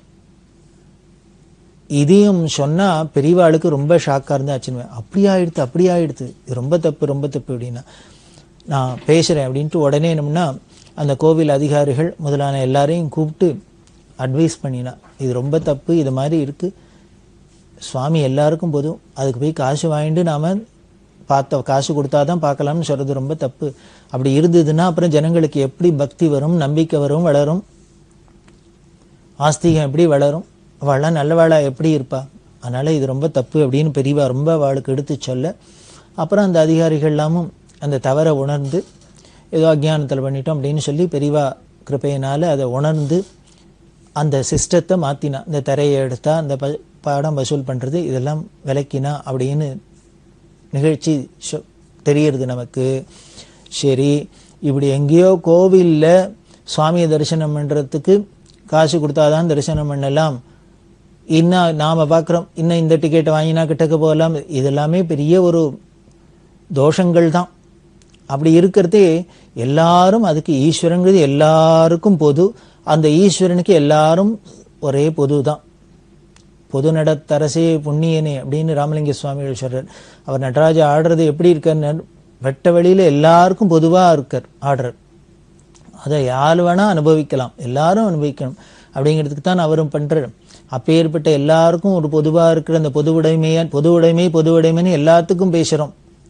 இதையும் சொன்னா பெரியவாளுக்கு ரொம்ப ஷாக்கா இருந்தா ஆச்சுன்னு அப்படி ஆயிடுத்து அப்படி ஆயிடுத்து இது ரொம்ப தப்பு ரொம்ப தப்பு அப்படின்னா நான் பேசுறேன் அப்படின்ட்டு உடனே என்னம்னா அந்த கோவில் அதிகாரிகள் முதலான எல்லாரையும் கூப்பிட்டு அட்வைஸ் பண்ணினா இது ரொம்ப தப்பு இது மாதிரி இருக்கு சுவாமி எல்லாருக்கும் போதும் அதுக்கு போய் காசு வாங்கிட்டு நாம பார்த்த காசு கொடுத்தாதான் பார்க்கலாம்னு சொல்றது ரொம்ப தப்பு அப்படி இருந்ததுன்னா அப்புறம் ஜனங்களுக்கு எப்படி பக்தி வரும் நம்பிக்கை வரும் வளரும் ஆஸ்திகம் எப்படி வளரும் அவள்லாம் நல்லவாளா எப்படி இருப்பா அதனால இது ரொம்ப தப்பு அப்படின்னு பெரியவா ரொம்ப அவளுக்கு எடுத்து சொல்ல அப்புறம் அந்த அதிகாரிகள் எல்லாமும் அந்த தவறை உணர்ந்து ஏதோ அஜ்ஞானத்தில் பண்ணிட்டோம் அப்படின்னு சொல்லி பெரியவா கிருபையினால அதை உணர்ந்து அந்த சிஸ்டத்தை மாத்தினா இந்த திரையை எடுத்தா அந்த ப- படம் வசூல் பண்றது இதெல்லாம் விலக்கினா அப்படின்னு நிகழ்ச்சி சொ- தெரியறது நமக்கு சரி இப்படி எங்கேயோ கோவில்ல சுவாமியை தரிசனம் பண்றதுக்கு காசு கொடுத்தாதான் தரிசனம் பண்ணலாம் இன்னும் நாம பார்க்குறோம் இன்னும் இந்த டிக்கெட்டை வாங்கினா கிட்டக்க போகலாம் இதெல்லாமே பெரிய ஒரு தோஷங்கள் தான் அப்படி இருக்கிறதே எல்லாரும் அதுக்கு ஈஸ்வரங்கிறது எல்லாருக்கும் பொது அந்த ஈஸ்வரனுக்கு எல்லாரும் ஒரே பொது தான் பொது நடத்தரசே புண்ணியனே அப்படின்னு ராமலிங்க சுவாமிகள் சொல்றார் அவர் நடராஜ ஆடுறது எப்படி இருக்கார் வெட்ட வெளியில எல்லாருக்கும் பொதுவா இருக்கார் ஆடுறார் அதை யார் வேணா அனுபவிக்கலாம் எல்லாரும் அனுபவிக்கணும் அப்படிங்கிறதுக்கு தான் அவரும் பண்றார் அப்பேற்பட்ட எல்லாருக்கும் ஒரு பொதுவா இருக்கிற அந்த பொது உடைமையா பொது உடைமை பொது உடைமைன்னு எல்லாத்துக்கும் பேசுறோம்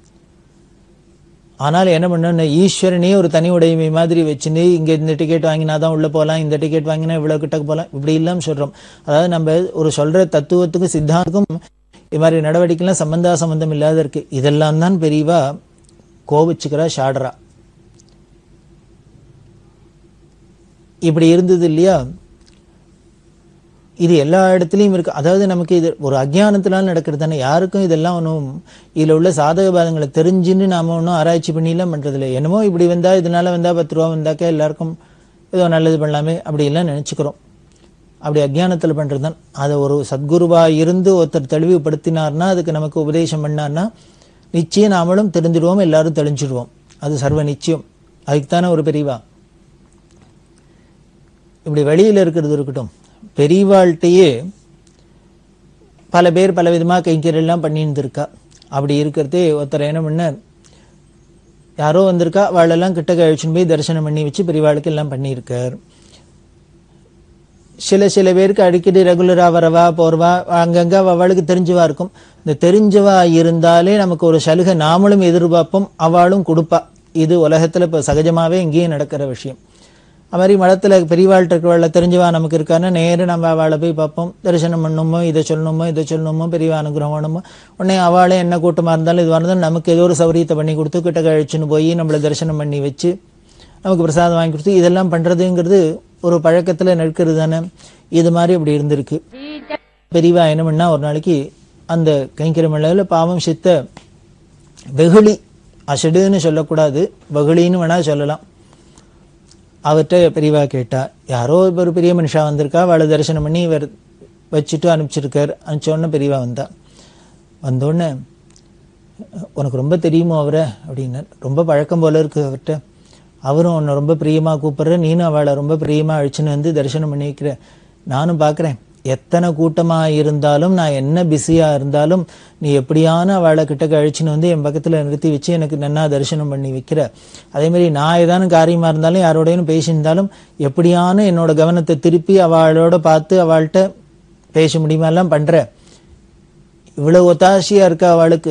ஆனால் என்ன பண்ணணும் ஈஸ்வரனே ஒரு தனி உடைமை மாதிரி வச்சுன்னு இங்க இந்த டிக்கெட் வாங்கினா தான் உள்ள போகலாம் இந்த டிக்கெட் வாங்கினா இவ்வளவு கிட்ட போகலாம் இப்படி இல்லாம சொல்றோம் அதாவது நம்ம ஒரு சொல்ற தத்துவத்துக்கும் சித்தாந்தத்துக்கும் இது மாதிரி நடவடிக்கைலாம் சம்பந்தா சம்பந்தம் இல்லாத இருக்கு இதெல்லாம் தான் பெரியவா கோபிச்சுக்கிறா ஷாடுறா இப்படி இருந்தது இல்லையா இது எல்லா இடத்துலையும் இருக்கு அதாவது நமக்கு இது ஒரு அஜ்ஞானத்தினால நடக்கிறது தானே யாருக்கும் இதெல்லாம் ஒன்றும் இதில் உள்ள சாதக பாதங்களை தெரிஞ்சுன்னு நாம ஒன்றும் ஆராய்ச்சி பண்ணிலாம் பண்றது இல்லை என்னமோ இப்படி வந்தா இதனால வந்தா பத்து ரூபா வந்தாக்கா எல்லாருக்கும் ஏதோ நல்லது பண்ணலாமே அப்படி எல்லாம் நினைச்சுக்கிறோம் அப்படி அஜ்ஞானத்தில் பண்றது தான் அதை ஒரு சத்குருவா இருந்து ஒருத்தர் தெளிவுபடுத்தினார்னா அதுக்கு நமக்கு உபதேசம் பண்ணார்னா நிச்சயம் நாமளும் தெரிஞ்சிடுவோம் எல்லாரும் தெளிஞ்சிடுவோம் அது சர்வ நிச்சயம் அதுக்கு தானே ஒரு பெரியவா இப்படி வெளியில இருக்கிறது இருக்கட்டும் பெரியவாள்கிட்டயே பல பேர் பல விதமாக கைங்கரெல்லாம் பண்ணிட்டு இருக்கா அப்படி இருக்கிறதே ஒருத்தர் என்ன பண்ணார் யாரோ வந்திருக்கா அவளெல்லாம் கிட்ட கழிச்சுன்னு போய் தரிசனம் பண்ணி வச்சு பெரியவாளுக்கு எல்லாம் பண்ணியிருக்கார் சில சில பேருக்கு அடிக்கடி ரெகுலரா வரவா போறவா அங்கங்க அவளுக்கு தெரிஞ்சவா இருக்கும் இந்த தெரிஞ்சவா இருந்தாலே நமக்கு ஒரு சலுகை நாமளும் எதிர்பார்ப்போம் அவளும் கொடுப்பா இது உலகத்துல இப்ப சகஜமாவே இங்கேயும் நடக்கிற விஷயம் அது மாதிரி மடத்துல பெரியவாள்கிட்ட இருக்கிறவாள் தெரிஞ்சவா நமக்கு இருக்கான்னா நேரம் நம்ம அவளை போய் பார்ப்போம் தரிசனம் பண்ணணுமோ இதை சொல்லணுமோ இதை சொல்லணுமோ பெரியவா அனுகிரகம் வேணுமோ உடனே அவளே என்ன கூட்டமா இருந்தாலும் இது இருந்தாலும் நமக்கு ஏதோ ஒரு சௌரியத்தை பண்ணி கொடுத்து கிட்ட கழிச்சுன்னு போய் நம்மளை தரிசனம் பண்ணி வச்சு நமக்கு பிரசாதம் வாங்கி கொடுத்து இதெல்லாம் பண்றதுங்கிறது ஒரு பழக்கத்துல நிற்கிறது தானே இது மாதிரி இப்படி இருந்திருக்கு பெரியவா என்ன பண்ணா ஒரு நாளைக்கு அந்த கைங்கரமலையில பாவம் சித்த வெகுளி அசடுன்னு சொல்லக்கூடாது வெகுளின்னு வேணா சொல்லலாம் அவர்கிட்ட பெரியவா கேட்டா யாரோ ஒரு பெரிய மனுஷா வந்திருக்கா அவளை தரிசனம் பண்ணி இவர் வச்சுட்டு அனுப்பிச்சிருக்கார் அனுப்பிச்சோடனே பெரியவா வந்தா வந்தோடனே உனக்கு ரொம்ப தெரியுமோ அவரை அப்படின்னார் ரொம்ப பழக்கம் போல இருக்கு அவர்கிட்ட அவரும் உன்னை ரொம்ப பிரியமா கூப்பிடுற நீனும் அவளை ரொம்ப பிரியமா அழிச்சுன்னு வந்து தரிசனம் பண்ணி வைக்கிற நானும் பார்க்கறேன் எத்தனை கூட்டமா இருந்தாலும் நான் என்ன பிஸியா இருந்தாலும் நீ எப்படியான அவளை கிட்ட அழிச்சுன்னு வந்து என் பக்கத்துல நிறுத்தி வச்சு எனக்கு நன்னா தரிசனம் பண்ணி வைக்கிற அதே மாதிரி நான் ஏதானும் காரியமா இருந்தாலும் யாரோடையும் பேசியிருந்தாலும் எப்படியான என்னோட கவனத்தை திருப்பி அவளோட பார்த்து அவள்கிட்ட பேச முடியுமா எல்லாம் பண்ற இவ்வளவு ஒத்தாசையா இருக்கா அவளுக்கு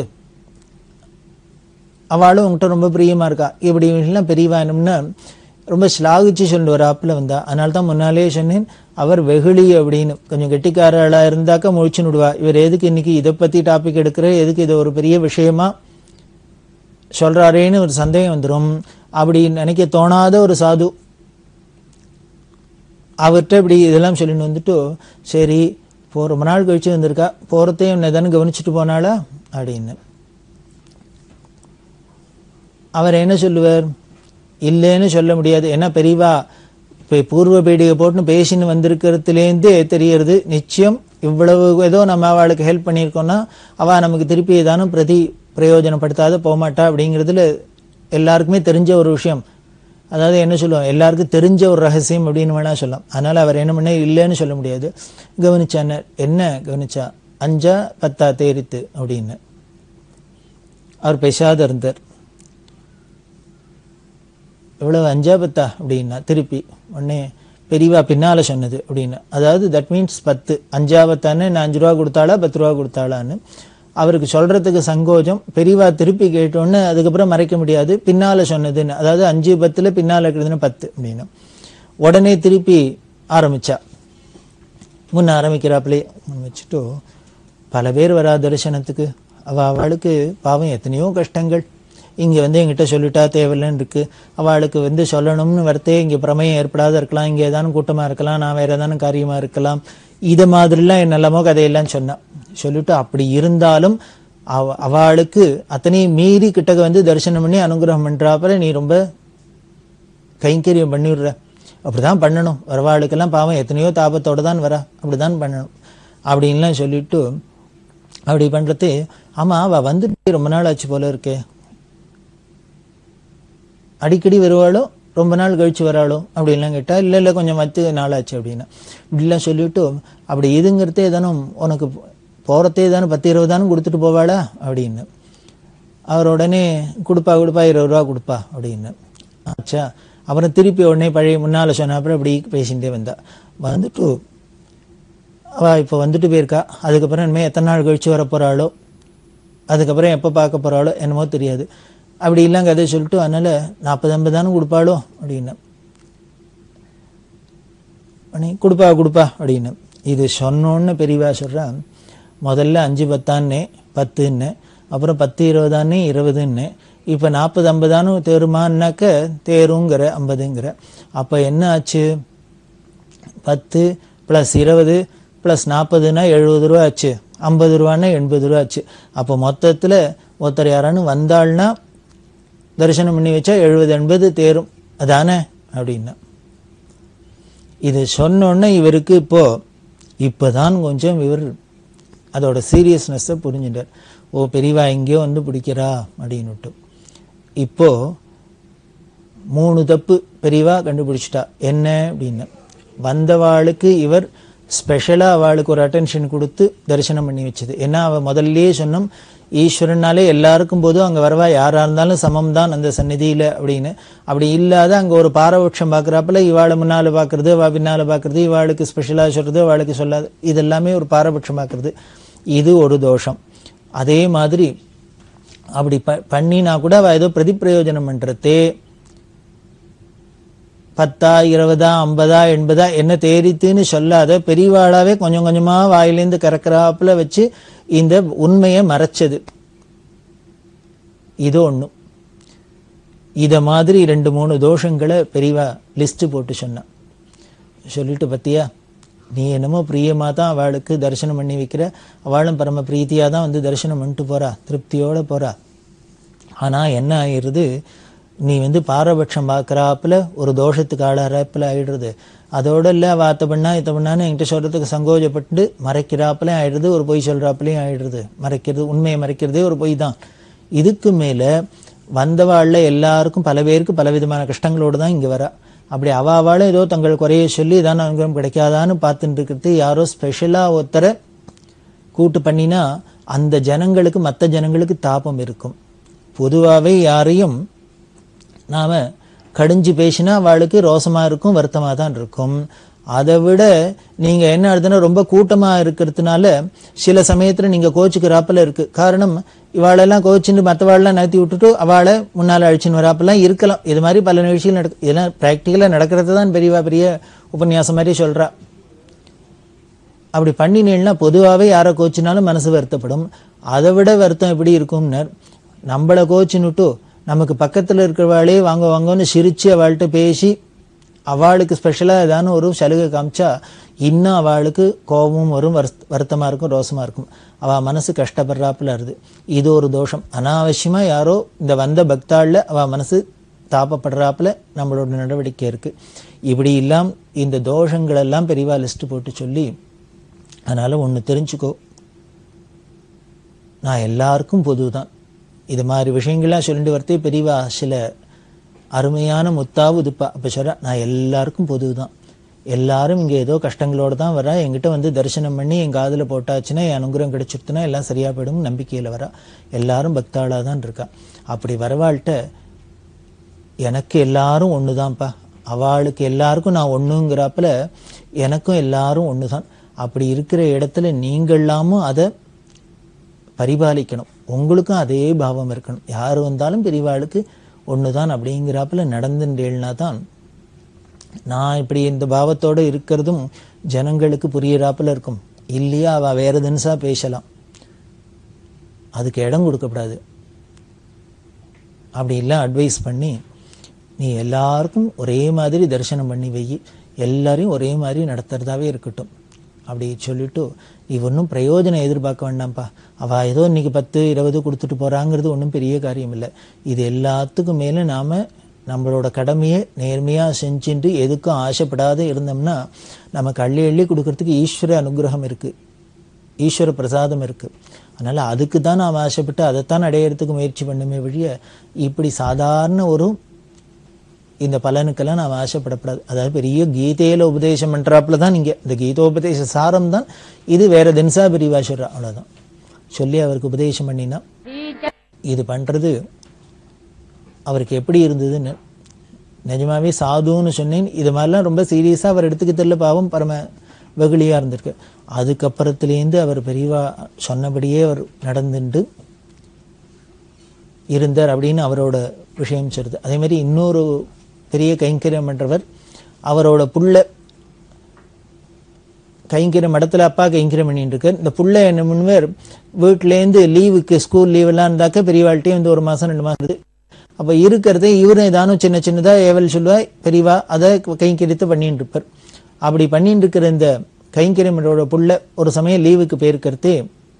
அவளும் உங்ககிட்ட ரொம்ப பிரியமா இருக்கா இப்படி எல்லாம் பெரியவா என்னம்னா ரொம்ப ஸ்லாகிச்சு சொல்லிட்டு வராப்புல வந்தா அதனால தான் முன்னாலே சொன்னேன் அவர் வெகுளி அப்படின்னு கொஞ்சம் கெட்டிக்காரளா இருந்தாக்கா முழிச்சு விடுவா இவர் எதுக்கு இன்னைக்கு இதை பத்தி டாபிக் எடுக்கிற எதுக்கு இது ஒரு பெரிய விஷயமா சொல்றாரேன்னு ஒரு சந்தேகம் வந்துடும் அப்படி நினைக்க தோணாத ஒரு சாது அவர்கிட்ட இப்படி இதெல்லாம் சொல்லிட்டு வந்துட்டு சரி இப்போ ரொம்ப நாள் கழிச்சு வந்திருக்கா போறதையும் என்ன தானே கவனிச்சுட்டு போனாளா அப்படின்னு அவர் என்ன சொல்லுவார் இல்லைன்னு சொல்ல முடியாது ஏன்னா பெரியவா இப்போ பூர்வ பீடிகை போட்டுன்னு பேசின்னு வந்திருக்கிறதுலேருந்தே தெரியறது நிச்சயம் இவ்வளவு ஏதோ நம்ம அவளுக்கு ஹெல்ப் பண்ணியிருக்கோம்னா அவள் நமக்கு திருப்பி ஏதானும் பிரதி பிரயோஜனப்படுத்தாத போகமாட்டா அப்படிங்கிறதுல எல்லாருக்குமே தெரிஞ்ச ஒரு விஷயம் அதாவது என்ன சொல்லுவோம் எல்லாருக்கும் தெரிஞ்ச ஒரு ரகசியம் அப்படின்னு வேணா சொல்லலாம் அதனால அவர் என்ன பண்ண இல்லைன்னு சொல்ல முடியாது கவனிச்சான என்ன கவனிச்சா அஞ்சா பத்தா தேரித்து அப்படின்னு அவர் பேசாத இருந்தார் எவ்வளவு அஞ்சா பத்தா அப்படின்னா திருப்பி உடனே பெரியவா பின்னால சொன்னது அப்படின்னு அதாவது தட் மீன்ஸ் பத்து அஞ்சா பத்தான்னு நான் அஞ்சு ரூபா கொடுத்தாளா பத்து ரூபா கொடுத்தாளான்னு அவருக்கு சொல்றதுக்கு சங்கோஜம் பெரியவா திருப்பி கேட்டோன்னு அதுக்கப்புறம் மறைக்க முடியாது பின்னால சொன்னதுன்னு அதாவது அஞ்சு பத்துல பின்னால இருக்கிறதுன்னு பத்து அப்படின்னு உடனே திருப்பி ஆரம்பிச்சா முன்ன ஆரம்பிக்கிறாப்புலே வச்சுட்டு பல பேர் வரா தரிசனத்துக்கு அவ அவளுக்கு பாவம் எத்தனையோ கஷ்டங்கள் இங்க வந்து என்கிட்ட சொல்லிட்டா தேவையில்லைன்னு இருக்கு அவளுக்கு வந்து சொல்லணும்னு வரத்தே இங்க பிரமேயம் ஏற்படாத இருக்கலாம் இங்க ஏதானும் கூட்டமா இருக்கலாம் நான் வேற ஏதானும் காரியமா இருக்கலாம் இது மாதிரிலாம் என்னெல்லாமோ கதையெல்லாம் சொன்னா சொல்லிட்டு அப்படி இருந்தாலும் அவ அவளுக்கு அத்தனையும் மீறி கிட்டக்க வந்து தரிசனம் பண்ணி அனுகிரகம் பண்றாப்புல நீ ரொம்ப கைங்கரியம் பண்ணிவிடுற அப்படிதான் பண்ணணும் வரவாளுக்கெல்லாம் பாவம் எத்தனையோ தாபத்தோட தான் வரா அப்படிதான் பண்ணணும் அப்படின்லாம் சொல்லிட்டு அப்படி பண்றது ஆமா அவ வந்துட்டு ரொம்ப நாள் ஆச்சு போல இருக்கே அடிக்கடி வருவாளோ ரொம்ப நாள் கழிச்சு வராளோ அப்படின்லாம் கேட்டா இல்ல இல்ல கொஞ்சம் மத்து நாளாச்சு அப்படின்னா இப்படிலாம் சொல்லிவிட்டு அப்படி இதுங்கிறதே தானும் உனக்கு போறதே தானே பத்து இருபது தானே கொடுத்துட்டு போவாளா அப்படின்னு அவர் உடனே கொடுப்பா கொடுப்பா இருபது ரூபா கொடுப்பா அப்படின்னு ஆச்சா அப்புறம் திருப்பி உடனே பழைய முன்னால சொன்ன அப்புறம் இப்படி பேசிகிட்டே வந்தா வந்துட்டு அவ இப்போ வந்துட்டு போயிருக்கா அதுக்கப்புறம் இனிமேல் எத்தனை நாள் கழிச்சு வர போறாளோ அதுக்கப்புறம் எப்போ பார்க்க போறாளோ என்னமோ தெரியாது அப்படி இல்லைங்க கதை சொல்லிட்டு அதனால நாற்பது ஐம்பது தானே கொடுப்பாளோ அப்படின்னு உடனே கொடுப்பா கொடுப்பா அப்படின்னு இது சொன்னோன்னு பெரியவா சொல்றா முதல்ல அஞ்சு பத்தான்னு பத்துன்னு அப்புறம் பத்து இருபதான்னு இருபதுன்னு இப்போ நாற்பது ஐம்பதானு தேருமான்னாக்க தேருங்கிற ஐம்பதுங்கிற அப்போ என்ன ஆச்சு பத்து ப்ளஸ் இருபது ப்ளஸ் நாற்பதுனா எழுபது ரூபா ஆச்சு ஐம்பது ரூபான்னா எண்பது ரூபா ஆச்சு அப்போ மொத்தத்தில் ஒருத்தர் யாரானு வந்தாள்னா தரிசனம் பண்ணி வச்சா எழுபது எண்பது தேரும் அதானே அப்படின்னா இது சொன்னோன்னே இவருக்கு இப்போ இப்போதான் கொஞ்சம் இவர் அதோட சீரியஸ்னஸை புரிஞ்சுட்டார் ஓ பெரியவா எங்கேயோ வந்து பிடிக்கிறா அப்படின்னுட்டு இப்போ மூணு தப்பு பெரியவா கண்டுபிடிச்சிட்டா என்ன அப்படின்னு வந்தவாளுக்கு இவர் ஸ்பெஷலாக அவளுக்கு ஒரு அட்டென்ஷன் கொடுத்து தரிசனம் பண்ணி வச்சது ஏன்னா அவள் முதல்லயே சொன்னோம் ஈஸ்வரனாலே எல்லாருக்கும் போதும் அங்கே வரவா யாராக இருந்தாலும் சமம் தான் அந்த சந்நிதியில் அப்படின்னு அப்படி இல்லாத அங்கே ஒரு பாரபட்சம் பார்க்குறாப்புல இவாளை முன்னால் பார்க்குறது அவள் பின்னால் பார்க்குறது இவாளுக்கு ஸ்பெஷலாக சொல்கிறது அவளுக்கு சொல்லாது இதெல்லாமே ஒரு பாரபட்சம் பார்க்குறது இது ஒரு தோஷம் அதே மாதிரி அப்படி ப பண்ணினா கூட அவள் ஏதோ பிரதிப்பிரயோஜனம் பண்ணுறதே பத்தா இருபதா ஐம்பதா எண்பதா என்ன தேரித்துன்னு சொல்லாத பெரியவாளாவே கொஞ்சம் கொஞ்சமா வாயிலேருந்து கறக்கிறாப்புல வச்சு இந்த உண்மையை மறைச்சது இது ஒண்ணு இத மாதிரி ரெண்டு மூணு தோஷங்களை பெரியவா லிஸ்ட் போட்டு சொன்னான் சொல்லிட்டு பத்தியா நீ என்னமோ பிரியமா தான் அவளுக்கு தரிசனம் பண்ணி வைக்கிற அவளும் பரம பிரீத்தியா தான் வந்து தரிசனம் பண்ணிட்டு போறா திருப்தியோட போறா ஆனா என்ன ஆயிருது நீ வந்து பாரபட்சம் பார்க்குறாப்புல ஒரு தோஷத்துக்கு ஆளாறாப்புல ஆயிடுறது அதோட இல்லை வாத்த பண்ணா இத்த பண்ணான்னு என்கிட்ட சொல்றதுக்கு சங்கோஜப்பட்டு மறைக்கிறாப்புல ஆயிடுறது ஒரு பொய் சொல்றாப்புலையும் ஆயிடுறது மறைக்கிறது உண்மையை மறைக்கிறதே ஒரு பொய் தான் இதுக்கு மேல வந்தவாழ்ல எல்லாருக்கும் பல பேருக்கு பல விதமான கஷ்டங்களோடு தான் இங்க வரா அப்படி அவ அவளும் ஏதோ தங்கள் குறைய சொல்லி இதான் அனுகிரகம் கிடைக்காதான்னு பார்த்துட்டு இருக்கிறது யாரோ ஸ்பெஷலா ஒருத்தரை கூட்டு பண்ணினா அந்த ஜனங்களுக்கு மற்ற ஜனங்களுக்கு தாபம் இருக்கும் பொதுவாகவே யாரையும் நாம கடிஞ்சு பேசினா அவளுக்கு ரோசமா இருக்கும் வருத்தமா தான் இருக்கும் அதை விட நீங்க என்ன அர்த்தம்னா ரொம்ப கூட்டமா இருக்கிறதுனால சில சமயத்துல நீங்க கோச்சுக்கிறாப்புல இருக்கு காரணம் இவாளெல்லாம் கோச்சுன்னு மற்றவாளெல்லாம் நகர்த்தி விட்டுட்டு அவளை முன்னால அழிச்சுன்னு வராப்பெல்லாம் இருக்கலாம் இது மாதிரி பல நிகழ்ச்சிகள் நடக்கு இதெல்லாம் ப்ராக்டிக்கலாக நடக்கிறது தான் பெரியவா பெரிய உபன்யாசம் மாதிரி சொல்றா அப்படி பண்ணினேன்னா பொதுவாகவே யாரை கோச்சினாலும் மனசு வருத்தப்படும் அதை விட வருத்தம் எப்படி இருக்கும்னர் நம்மளை கோச்சின்னுட்டு நமக்கு பக்கத்தில் இருக்கிறவாளே வாங்க வாங்கன்னு சிரிச்சு அவள்கிட்ட பேசி அவளுக்கு ஸ்பெஷலாக ஏதான ஒரு சலுகை காமிச்சா இன்னும் அவளுக்கு கோபமும் வரும் வருத்த- வருத்தமா இருக்கும் ரோசமா இருக்கும் அவ மனசு கஷ்டப்படுறாப்புல இருது இது ஒரு தோஷம் அனாவசியமா யாரோ இந்த வந்த பக்தாள்ல அவ மனசு தாபப்படுறாப்புல நம்மளோட நடவடிக்கை இருக்கு இப்படி இல்லாம் இந்த தோஷங்கள் எல்லாம் பெரியவா லிஸ்ட் போட்டு சொல்லி அதனால ஒன்று தெரிஞ்சுக்கோ நான் எல்லாருக்கும் பொது தான் இது மாதிரி விஷயங்கள்லாம் சொல்லிட்டு வரத்தே பெரியவா சில அருமையான முத்தாவு உதுப்பா அப்போ சொல்கிறா நான் எல்லாருக்கும் பொது தான் எல்லாரும் இங்கே ஏதோ கஷ்டங்களோடு தான் வரா என்கிட்ட வந்து தரிசனம் பண்ணி என் காதில் போட்டாச்சுன்னா என் அனுகிரகம் கிடைச்சிருத்துனா எல்லாம் சரியா போயிடும் நம்பிக்கையில் வரா எல்லாரும் பக்தாளாக தான் இருக்கா அப்படி வரவாள்கிட்ட எனக்கு எல்லாரும் ஒன்று தான்ப்பா அவளுக்கு எல்லாருக்கும் நான் ஒன்றுங்கிறாப்புல எனக்கும் எல்லாரும் ஒன்று தான் அப்படி இருக்கிற இடத்துல நீங்களாமும் அதை பரிபாலிக்கணும் உங்களுக்கும் அதே பாவம் இருக்கணும் யார் வந்தாலும் பெரியவாளுக்கு ஒன்று தான் அப்படிங்கிறாப்புல நடந்துட்டேன்னா தான் நான் இப்படி இந்த பாவத்தோட இருக்கிறதும் ஜனங்களுக்கு புரியறாப்புல இருக்கும் இல்லையா அவ வேற தினசா பேசலாம் அதுக்கு இடம் கொடுக்கக்கூடாது அப்படி எல்லாம் அட்வைஸ் பண்ணி நீ எல்லாருக்கும் ஒரே மாதிரி தரிசனம் பண்ணி வை எல்லாரையும் ஒரே மாதிரி நடத்துறதாவே இருக்கட்டும் அப்படி சொல்லிட்டு நீ ஒன்றும் பிரயோஜனம் எதிர்பார்க்க வேண்டாம்ப்பா அவ ஏதோ இன்னைக்கு பத்து இருபது கொடுத்துட்டு போறாங்கிறது ஒன்றும் பெரிய காரியம் இல்லை இது எல்லாத்துக்கும் மேலே நாம நம்மளோட கடமையை நேர்மையா செஞ்சுட்டு எதுக்கும் ஆசைப்படாத இருந்தோம்னா நமக்கு அள்ளி அள்ளி கொடுக்கறதுக்கு ஈஸ்வர அனுகிரகம் இருக்கு ஈஸ்வர பிரசாதம் இருக்கு அதனால அதுக்கு தான் நாம் ஆசைப்பட்டு அதைத்தான் அடையறதுக்கு முயற்சி பண்ணுமே வழிய இப்படி சாதாரண ஒரு இந்த பலனுக்கெல்லாம் நாம் ஆசைப்படப்படாது அதாவது பெரிய கீதையில உபதேசம் பண்றாப்புல தான் நீங்க இந்த கீதோபதேச சாரம் தான் இது வேற தினசா பிரிவா சொல்றா அவ்வளவுதான் சொல்லி அவருக்கு உபதேசம் பண்ணினா இது பண்றது அவருக்கு எப்படி இருந்ததுன்னு நிஜமாவே சாதுன்னு சொன்னேன் இது மாதிரிலாம் ரொம்ப சீரியஸா அவர் எடுத்துக்க தெரியல பாவம் பரம வெகுளியா இருந்திருக்கு அதுக்கப்புறத்துலேருந்து அவர் பெரியவா சொன்னபடியே அவர் நடந்துட்டு இருந்தார் அப்படின்னு அவரோட விஷயம் சொல்லுது அதே மாதிரி இன்னொரு பெரிய கைங்கரியம் பண்றவர் அவரோட புள்ள கைங்கிரம் இடத்துல அப்பா கைங்கிரம் பண்ணிட்டு இருக்கார் இந்த புள்ள என்ன பண்ணுவார் வீட்டிலேருந்து லீவுக்கு ஸ்கூல் லீவ் எல்லாம் இருந்தாக்க பெரியவாள்கிட்டயும் வந்து ஒரு மாசம் ரெண்டு மாசம் இருக்கு. அப்ப இருக்கிறதே இவரும் ஏதானும் சின்ன சின்னதா ஏவல் சொல்லுவா பெரியவா அதை கைங்கரித்து பண்ணிட்டு இருப்பார் அப்படி பண்ணிட்டு இருக்கிற இந்த கைங்கரியமோட புள்ள ஒரு சமயம் லீவுக்கு போயிருக்கிறதே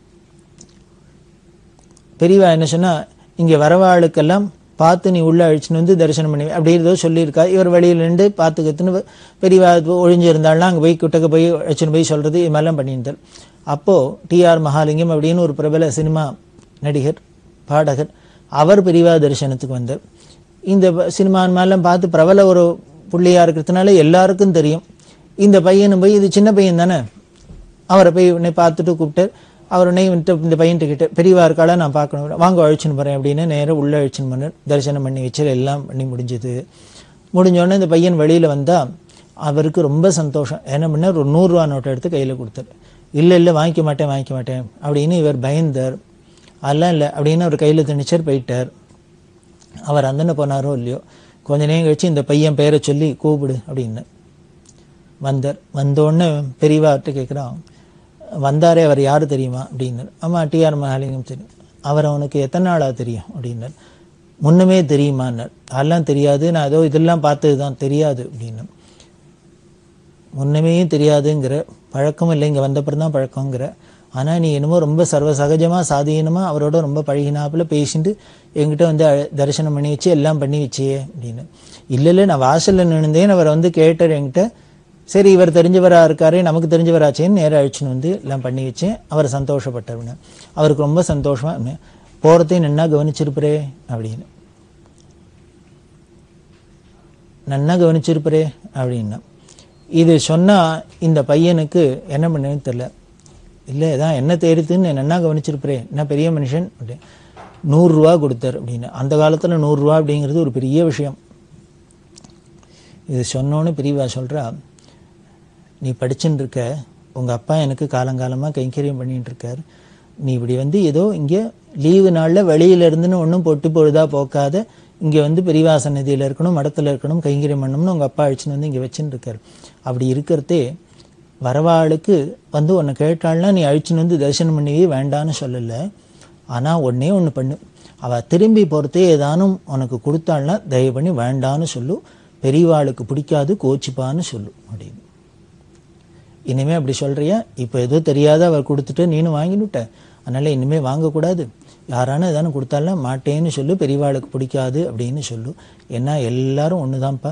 பெரியவா என்ன சொன்னா இங்க வரவாளுக்கெல்லாம் பார்த்து நீ உள்ள அழிச்சுன்னு வந்து தரிசனம் பண்ணி அப்படி ஏதோ சொல்லியிருக்கா இவர் வெளியில நின்று பார்த்துக்கத்துன்னு பெரியவா ஒழிஞ்சு இருந்தாலும் அங்கே போய் கிட்டக்க போய் அழிச்சுன்னு போய் சொல்றது இது மாதிரிலாம் பண்ணியிருந்தார் அப்போ டிஆர் மகாலிங்கம் அப்படின்னு ஒரு பிரபல சினிமா நடிகர் பாடகர் அவர் பெரியவா தரிசனத்துக்கு வந்தார் இந்த ப- சினிமா மேலாம் பார்த்து பிரபல ஒரு புள்ளியா இருக்கிறதுனால எல்லாருக்கும் தெரியும் இந்த பையனும் போய் இது சின்ன பையன் தானே அவரை போய் உன்னை பார்த்துட்டு கூப்பிட்டு அவர் உன்னை வந்துட்டு இந்த பையன்ட்டு கிட்ட பெரியவா இருக்காளா நான் பார்க்கணும் வாங்க அழிச்சுன்னு போறேன் அப்படின்னு நேரா உள்ள அழிச்சுன்னு பண்ண தரிசனம் பண்ணி வச்சு எல்லாம் பண்ணி முடிஞ்சது முடிஞ்ச உடனே இந்த பையன் வெளியில வந்தா அவருக்கு ரொம்ப சந்தோஷம் என்ன பண்ணார் ஒரு நூறுரூவா நோட்டை எடுத்து கையில கொடுத்தாரு இல்ல இல்ல வாங்கிக்க மாட்டேன் வாங்கிக்க மாட்டேன் அப்படின்னு இவர் பயந்தார் அதெல்லாம் இல்லை அப்படின்னு அவர் கையில திணிச்சார் போயிட்டார் அவர் அந்தன போனாரோ இல்லையோ கொஞ்ச நேரம் கழிச்சு இந்த பையன் பேரை சொல்லி கூப்பிடு அப்படின்னு வந்தார் வந்தோடனே பெரியவார்கிட்ட கேட்குறான் வந்தாரே அவர் யாரு தெரியுமா அப்படின்னார் ஆமா டிஆர் மகாலிங்கம் தெரியும் அவர் அவனுக்கு எத்தனை நாளா தெரியும் அப்படின்னார் முன்னமே தெரியுமான்னார் அதெல்லாம் தெரியாது நான் ஏதோ இதெல்லாம் பார்த்தது தான் தெரியாது அப்படின்னு முன்னமே தெரியாதுங்கிற பழக்கம் இல்லை இங்கே வந்தப்பறம் தான் பழக்கங்கிற ஆனால் நீ என்னமோ ரொம்ப சர்வ சகஜமா சாதீனமா அவரோட ரொம்ப பழகினாப்புல பேசிட்டு என்கிட்ட வந்து அழ- தரிசனம் பண்ணி வச்சு எல்லாம் பண்ணி வச்சியே அப்படின்னு இல்லை இல்லை நான் வாசல்ல நின்றுந்தேன் அவர் வந்து கேட்டார் என்கிட்ட சரி இவர் தெரிஞ்சவரா இருக்காரு நமக்கு தெரிஞ்சவராச்சேன்னு நேரா அழிச்சுன்னு வந்து எல்லாம் பண்ணி வச்சேன் அவர் சந்தோஷப்பட்டவனு அவருக்கு ரொம்ப சந்தோஷமா இருந்தேன். போறதையும் நன்னா கவனிச்சிருப்பரே அப்படின்னு நன்னா கவனிச்சிருப்பரே அப்படின்னா இது சொன்னா இந்த பையனுக்கு என்ன பண்ணுன்னு தெரியல இல்லை இதான் என்ன தேடுதுன்னு நன்னா கவனிச்சிருப்பரே என்ன பெரிய மனுஷன் அப்படி நூறுரூவா கொடுத்தார் அப்படின்னு அந்த காலத்துல நூறுரூவா அப்படிங்கிறது ஒரு பெரிய விஷயம் இது சொன்னோன்னு பிரிவா சொல்றா நீ படிச்சுட்டு இருக்க உங்க அப்பா எனக்கு காலங்காலமா கைங்கரியம் பண்ணிட்டு இருக்கார் நீ இப்படி வந்து ஏதோ இங்க லீவு நாள்ல வெளியில இருந்துன்னு ஒன்றும் பொட்டு பொழுதா போக்காத இங்க வந்து பெரியவா சன்னதியில இருக்கணும் மடத்துல இருக்கணும் கைங்கரியம் பண்ணணும்னு உங்க அப்பா அழிச்சுன்னு வந்து இங்க வச்சுட்டு இருக்காரு அப்படி இருக்கிறதே வரவாளுக்கு வந்து உன்னை கேட்டாள்னா நீ அழிச்சுன்னு வந்து தரிசனம் பண்ணவே வேண்டான்னு சொல்லல ஆனா ஒண்ணே ஒண்ணு பண்ணு அவ திரும்பி போறதே ஏதானும் உனக்கு கொடுத்தாள்னா தயவு பண்ணி வேண்டான்னு சொல்லு பெரியவாளுக்கு பிடிக்காது கோச்சிப்பான்னு சொல்லு அப்படின்னு இனிமே அப்படி சொல்றியா இப்போ ஏதோ தெரியாத அவர் கொடுத்துட்டு நீனும் வாங்கினுட்ட அதனால இனிமே வாங்கக்கூடாது யாரானு ஏதானு கொடுத்தாலும் மாட்டேன்னு சொல்லு பெரியவாளுக்கு பிடிக்காது அப்படின்னு சொல்லு ஏன்னா எல்லாரும் ஒண்ணுதான்ப்பா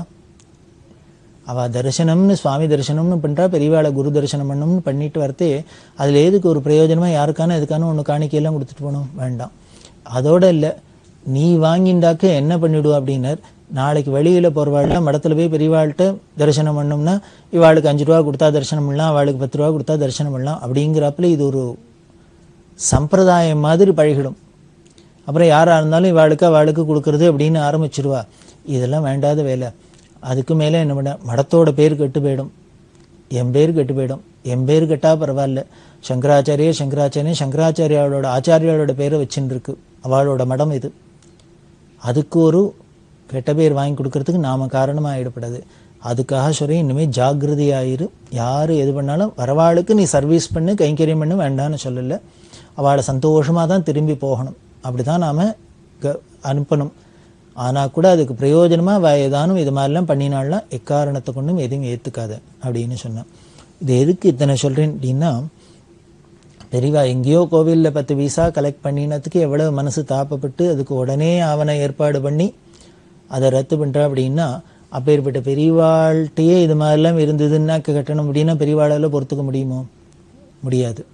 அவ தரிசனம்னு சுவாமி தரிசனம்னு பண்றா பெரியவாளை குரு தரிசனம் பண்ணணும்னு பண்ணிட்டு வரத்தே அதுல எதுக்கு ஒரு பிரயோஜனமா யாருக்கான எதுக்கான ஒண்ணு காணிக்கையெல்லாம் கொடுத்துட்டு போகணும் வேண்டாம் அதோட இல்ல நீ வாங்கிண்டாக்க என்ன பண்ணிடுவா அப்படின்னார் நாளைக்கு வெளியில போறவாள்லாம் மடத்துல போய் பெரியவாள்கிட்ட தரிசனம் பண்ணோம்னா இவாளுக்கு அஞ்சு ரூபா கொடுத்தா தரிசனம் பண்ணலாம் அவளுக்கு பத்து ரூபா கொடுத்தா தரிசனம் பண்ணலாம் அப்படிங்கிறப்பல இது ஒரு சம்பிரதாயம் மாதிரி பழகிடும் அப்புறம் யாரா இருந்தாலும் இவாளுக்கு அவளுக்கு கொடுக்கறது அப்படின்னு ஆரம்பிச்சிருவா இதெல்லாம் வேண்டாத வேலை அதுக்கு மேல என்ன பண்ண மடத்தோட பேர் கெட்டு போயிடும் என் பேர் கெட்டு போயிடும் என் பேர் கெட்டா பரவாயில்ல சங்கராச்சாரிய சங்கராச்சாரிய சங்கராச்சாரியாவோட ஆச்சாரியாவோட பேரை வச்சுட்டு இருக்கு அவளோட மடம் இது அதுக்கு ஒரு கெட்ட பேர் வாங்கி கொடுக்கறதுக்கு நாம காரணமா ஆயிடப்படாது அதுக்காக சொல்லி இனிமே ஜாக்கிரதையாயிரு யாரு எது பண்ணாலும் வரவாளுக்கு நீ சர்வீஸ் பண்ணு கைங்கரியம் பண்ணு வேண்டாம்னு சொல்லல அவளை சந்தோஷமா தான் திரும்பி போகணும் அப்படிதான் நாம க- அனுப்பணும் ஆனா கூட அதுக்கு பிரயோஜனமா அவ ஏதானும் இது மாதிரிலாம் பண்ணினாள்னா எக்காரணத்தை கொண்டும் எதையும் ஏத்துக்காத அப்படின்னு சொன்னான் இது எதுக்கு இத்தனை சொல்றேன் அப்படின்னா பெரியவா எங்கேயோ கோவில்ல பத்து வீசா கலெக்ட் பண்ணினதுக்கு எவ்வளவு மனசு தாப்பப்பட்டு அதுக்கு உடனே ஆவண ஏற்பாடு பண்ணி அதை ரத்து பண்றா அப்படின்னா அப்பேற்பட்ட பெரியவாள்கிட்டயே இது மாதிரிலாம் இருந்ததுன்னா கட்டணும் அப்படின்னா பெரியவாளால பொறுத்துக்க முடியுமோ முடியாது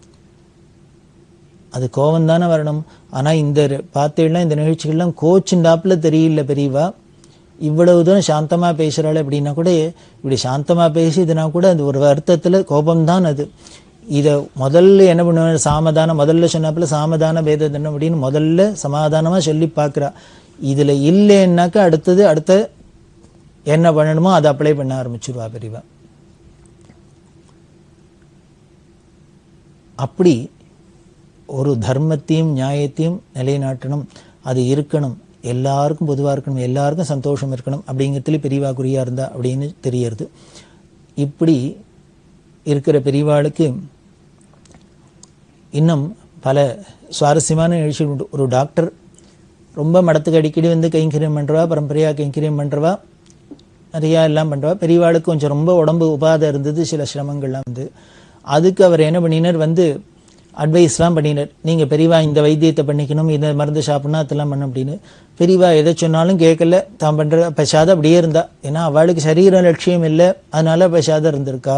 அது கோவம் தானே வரணும் ஆனா இந்த பார்த்தீங்கன்னா இந்த நிகழ்ச்சிகள்லாம் கோச்சுண்டாப்புல தெரியல பெரியவா இவ்வளவு தூரம் சாந்தமா பேசுறாள் அப்படின்னா கூட இப்படி சாந்தமா பேசிதுன்னா கூட அது ஒரு வருத்தத்துல கோபம்தான் அது இத முதல்ல என்ன பண்ணுவாங்க சாமதானம் முதல்ல சொன்னாப்புல சாமதான பேததனம் அப்படின்னு முதல்ல சமாதானமா சொல்லி பார்க்கறா இதுல இல்லைன்னாக்கா அடுத்தது அடுத்த என்ன பண்ணணுமோ அதை அப்ளை பண்ண ஆரம்பிச்சிருவா பெரியவா அப்படி ஒரு தர்மத்தையும் நியாயத்தையும் நிலைநாட்டணும் அது இருக்கணும் எல்லாருக்கும் பொதுவா இருக்கணும் எல்லாருக்கும் சந்தோஷம் இருக்கணும் அப்படிங்கிறதுல பெரியவா குறியா இருந்தா அப்படின்னு தெரியறது இப்படி இருக்கிற பெரியவாளுக்கு இன்னும் பல சுவாரஸ்யமான நிகழ்ச்சிகள் உண்டு ஒரு டாக்டர் ரொம்ப மடத்துக்கு அடிக்கடி வந்து கைங்கரியம் பண்ணுறவா பரம்பரையாக கைங்கரியம் பண்ணுறவா நிறையா எல்லாம் பண்ணுறவா பெரியவாளுக்கு கொஞ்சம் ரொம்ப உடம்பு உபாதை இருந்தது சில சிரமங்கள்லாம் வந்து அதுக்கு அவர் என்ன பண்ணினார் வந்து அட்வைஸ்லாம் பண்ணினார் நீங்கள் பெரியவா இந்த வைத்தியத்தை பண்ணிக்கணும் இந்த மருந்து சாப்பிடணும் அதெல்லாம் பண்ணணும் அப்படின்னு பெரியவா எதை சொன்னாலும் கேட்கல தான் பண்ணுற பசாத அப்படியே இருந்தா ஏன்னா அவளுக்கு சரீர லட்சியம் இல்லை அதனால பசாத இருந்திருக்கா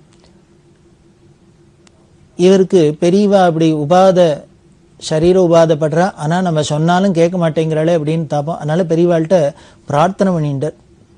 இவருக்கு பெரியவா அப்படி உபாத சரீர உபாதப்படுறா ஆனால் நம்ம சொன்னாலும் கேட்க மாட்டேங்கிறாளே அப்படின்னு தாப்போம் அதனால பெரியவாள்கிட்ட பிரார்த்தனை பண்ணிட்டார்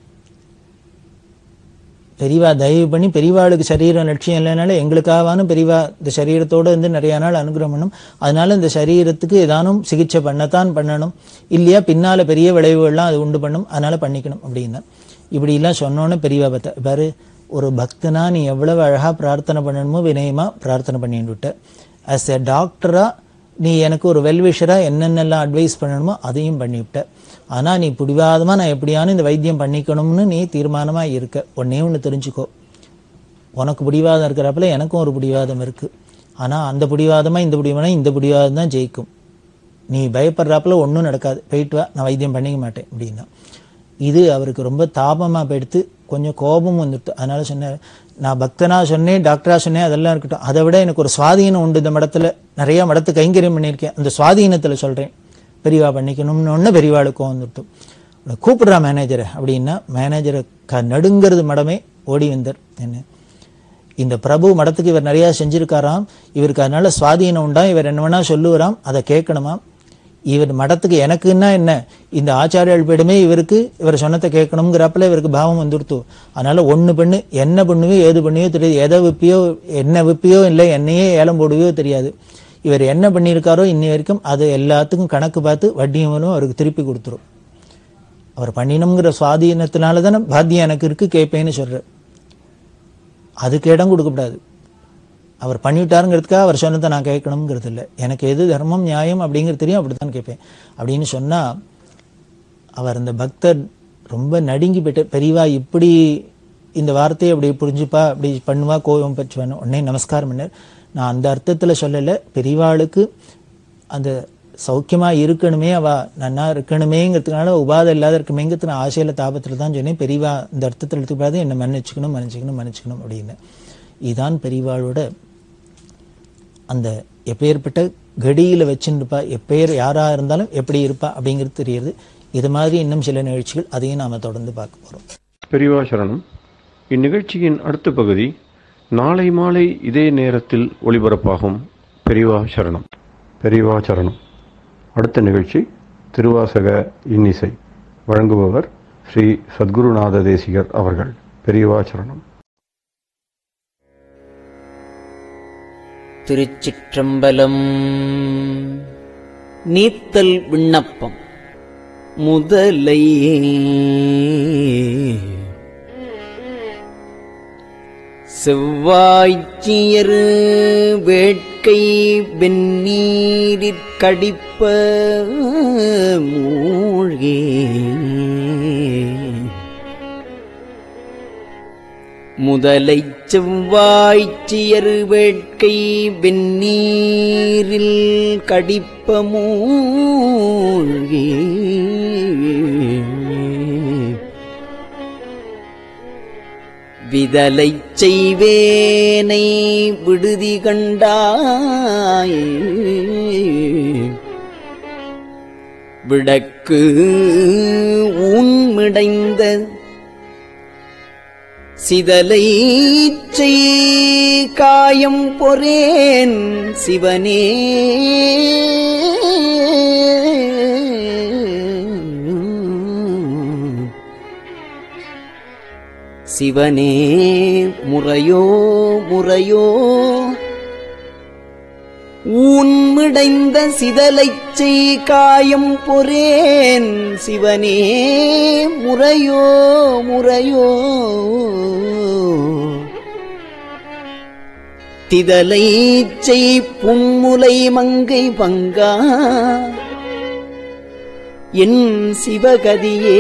பெரியவா தயவு பண்ணி பெரியவாளுக்கு சரீரம் லட்சியம் இல்லைனால எங்களுக்காவானும் பெரியவா இந்த சரீரத்தோடு வந்து நிறைய நாள் அனுகிரகம் பண்ணும் அதனால இந்த சரீரத்துக்கு ஏதானும் சிகிச்சை பண்ணத்தான் பண்ணணும் இல்லையா பின்னால பெரிய விளைவுகள்லாம் அது உண்டு பண்ணும் அதனால பண்ணிக்கணும் அப்படின்னா இப்படிலாம் சொன்னோன்னே பெரியவா பார்த்தா பாரு ஒரு பக்தனா நீ எவ்வளவு அழகா பிரார்த்தனை பண்ணணுமோ வினயமா பிரார்த்தனை பண்ணிட்டு விட்ட ஆஸ் எ டாக்டரா நீ எனக்கு ஒரு வெல்விஷரா என்னென்னலாம் அட்வைஸ் பண்ணணுமோ அதையும் பண்ணிவிட்ட ஆனா நீ பிடிவாதமா நான் எப்படியானு இந்த வைத்தியம் பண்ணிக்கணும்னு நீ தீர்மானமா இருக்க ஒன்னே ஒன்று தெரிஞ்சுக்கோ உனக்கு பிடிவாதம் இருக்கிறப்பல எனக்கும் ஒரு பிடிவாதம் இருக்கு ஆனா அந்த பிடிவாதமா இந்த பிடிவாதம் இந்த பிடிவாதம் தான் ஜெயிக்கும் நீ பயப்படுறாப்புல ஒன்றும் நடக்காது போயிட்டு வா நான் வைத்தியம் பண்ணிக்க மாட்டேன் அப்படின்னா இது அவருக்கு ரொம்ப தாபமா போயிடுத்து கொஞ்சம் கோபம் வந்துட்டு அதனால சொன்னார் நான் பக்தனா சொன்னேன் டாக்டரா சொன்னேன் அதெல்லாம் இருக்கட்டும் அதை விட எனக்கு ஒரு சுவாதீனம் உண்டு இந்த மடத்துல நிறைய மடத்து கைங்கரியம் பண்ணியிருக்கேன் அந்த சுவாதீனத்துல சொல்றேன் பெரியவா பண்ணிக்கணும்னு ஒன்று பெரியவாளுக்கும் வந்துட்டு கூப்பிடுறா மேனேஜரை அப்படின்னா மேனேஜரை க நடுங்கிறது மடமே ஓடி வந்தார் என்ன இந்த பிரபு மடத்துக்கு இவர் நிறைய செஞ்சிருக்காராம் இவருக்கு அதனால சுவாதீனம் உண்டா இவர் என்ன வேணா சொல்லுவாராம் அதை கேட்கணுமாம் இவர் மடத்துக்கு எனக்குன்னா என்ன இந்த ஆச்சாரியால் பீடமே இவருக்கு இவர் சொன்னதை கேட்கணுங்கிறப்பல இவருக்கு பாவம் வந்துடுத்து அதனால ஒண்ணு பண்ணு என்ன பண்ணுவியோ ஏது பண்ணுவியோ தெரியாது எதை விப்பியோ என்ன விப்பியோ இல்லை என்னையே ஏலம் போடுவியோ தெரியாது இவர் என்ன பண்ணியிருக்காரோ இன்னி வரைக்கும் அது எல்லாத்துக்கும் கணக்கு பார்த்து வட்டியும் மூலம் அவருக்கு திருப்பி கொடுத்துரும் அவர் பண்ணினோங்கிற சுவாதீனத்தினால தானே பாத்தியம் எனக்கு இருக்கு கேட்பேன்னு சொல்றார் அதுக்கு இடம் கொடுக்கக்கூடாது அவர் பண்ணிவிட்டாருங்கிறதுக்காக அவர் சொன்னதை நான் கேட்கணுங்கிறது இல்லை எனக்கு எது தர்மம் நியாயம் அப்படிங்கிறது தெரியும் அப்படித்தான் கேட்பேன் அப்படின்னு சொன்னா அவர் அந்த பக்தர் ரொம்ப நடுங்கி போயிட்டு பெரியவா இப்படி இந்த வார்த்தையை அப்படி புரிஞ்சுப்பா அப்படி பண்ணுவா கோபம் பற்றுவான்னு உடனே நமஸ்காரம் பண்ணார் நான் அந்த அர்த்தத்துல சொல்லலை பெரியவாளுக்கு அந்த சௌக்கியமா இருக்கணுமே அவ நன்னா இருக்கணுமேங்கிறதுனால உபாதை இல்லாத இருக்கமேங்கிறது நான் ஆசையில தாபத்துல தான் சொன்னேன் பெரியவா இந்த அர்த்தத்தில் எடுத்துக்கூடாது என்னை மன்னிச்சுக்கணும் மன்னிச்சுக்கணும் மன்னிச்சுக்கணும் அப்படின்னு இதுதான் பெரியவாளோட அந்த எப்பேற்பட்ட கடியில வச்சுருப்பா எப்பேர் யாரா இருந்தாலும் எப்படி இருப்பா அப்படிங்கிறது தெரியுது இது மாதிரி இன்னும் சில நிகழ்ச்சிகள் அதையும் நாம தொடர்ந்து பார்க்க போறோம் பெரியவா சரணம் இந்நிகழ்ச்சியின் அடுத்த பகுதி நாளை மாலை இதே நேரத்தில் ஒளிபரப்பாகும் பெரியவா சரணம் பெரியவா சரணம் அடுத்த நிகழ்ச்சி திருவாசக இன்னிசை வழங்குபவர் ஸ்ரீ சத்குருநாத தேசிகர் அவர்கள் பெரியவா சரணம் திருச்சிற்றம்பலம் நீத்தல் விண்ணப்பம் முதலை செவ்வாய்ச்சியர் வேட்கை வெந்நீரிற் கடிப்ப மூழ்கே முதலைச் செவ்வாய்ச்சியர் வேட்கை வெந்நீரில் கடிப்ப மூழ்கி விதலைச் செய்வேனை விடுதி கண்டாய் விடக்கு ஊன்மிடைந்த சிதலை செய் காயம் பொறேன் சிவனே சிவனே முறையோ முறையோ ஊன்மிடைந்த சிதலைச் செய் காயம் பொறேன் சிவனே முறையோ முறையோ திதலை செய் புன்முலை மங்கை பங்கா என் சிவகதியே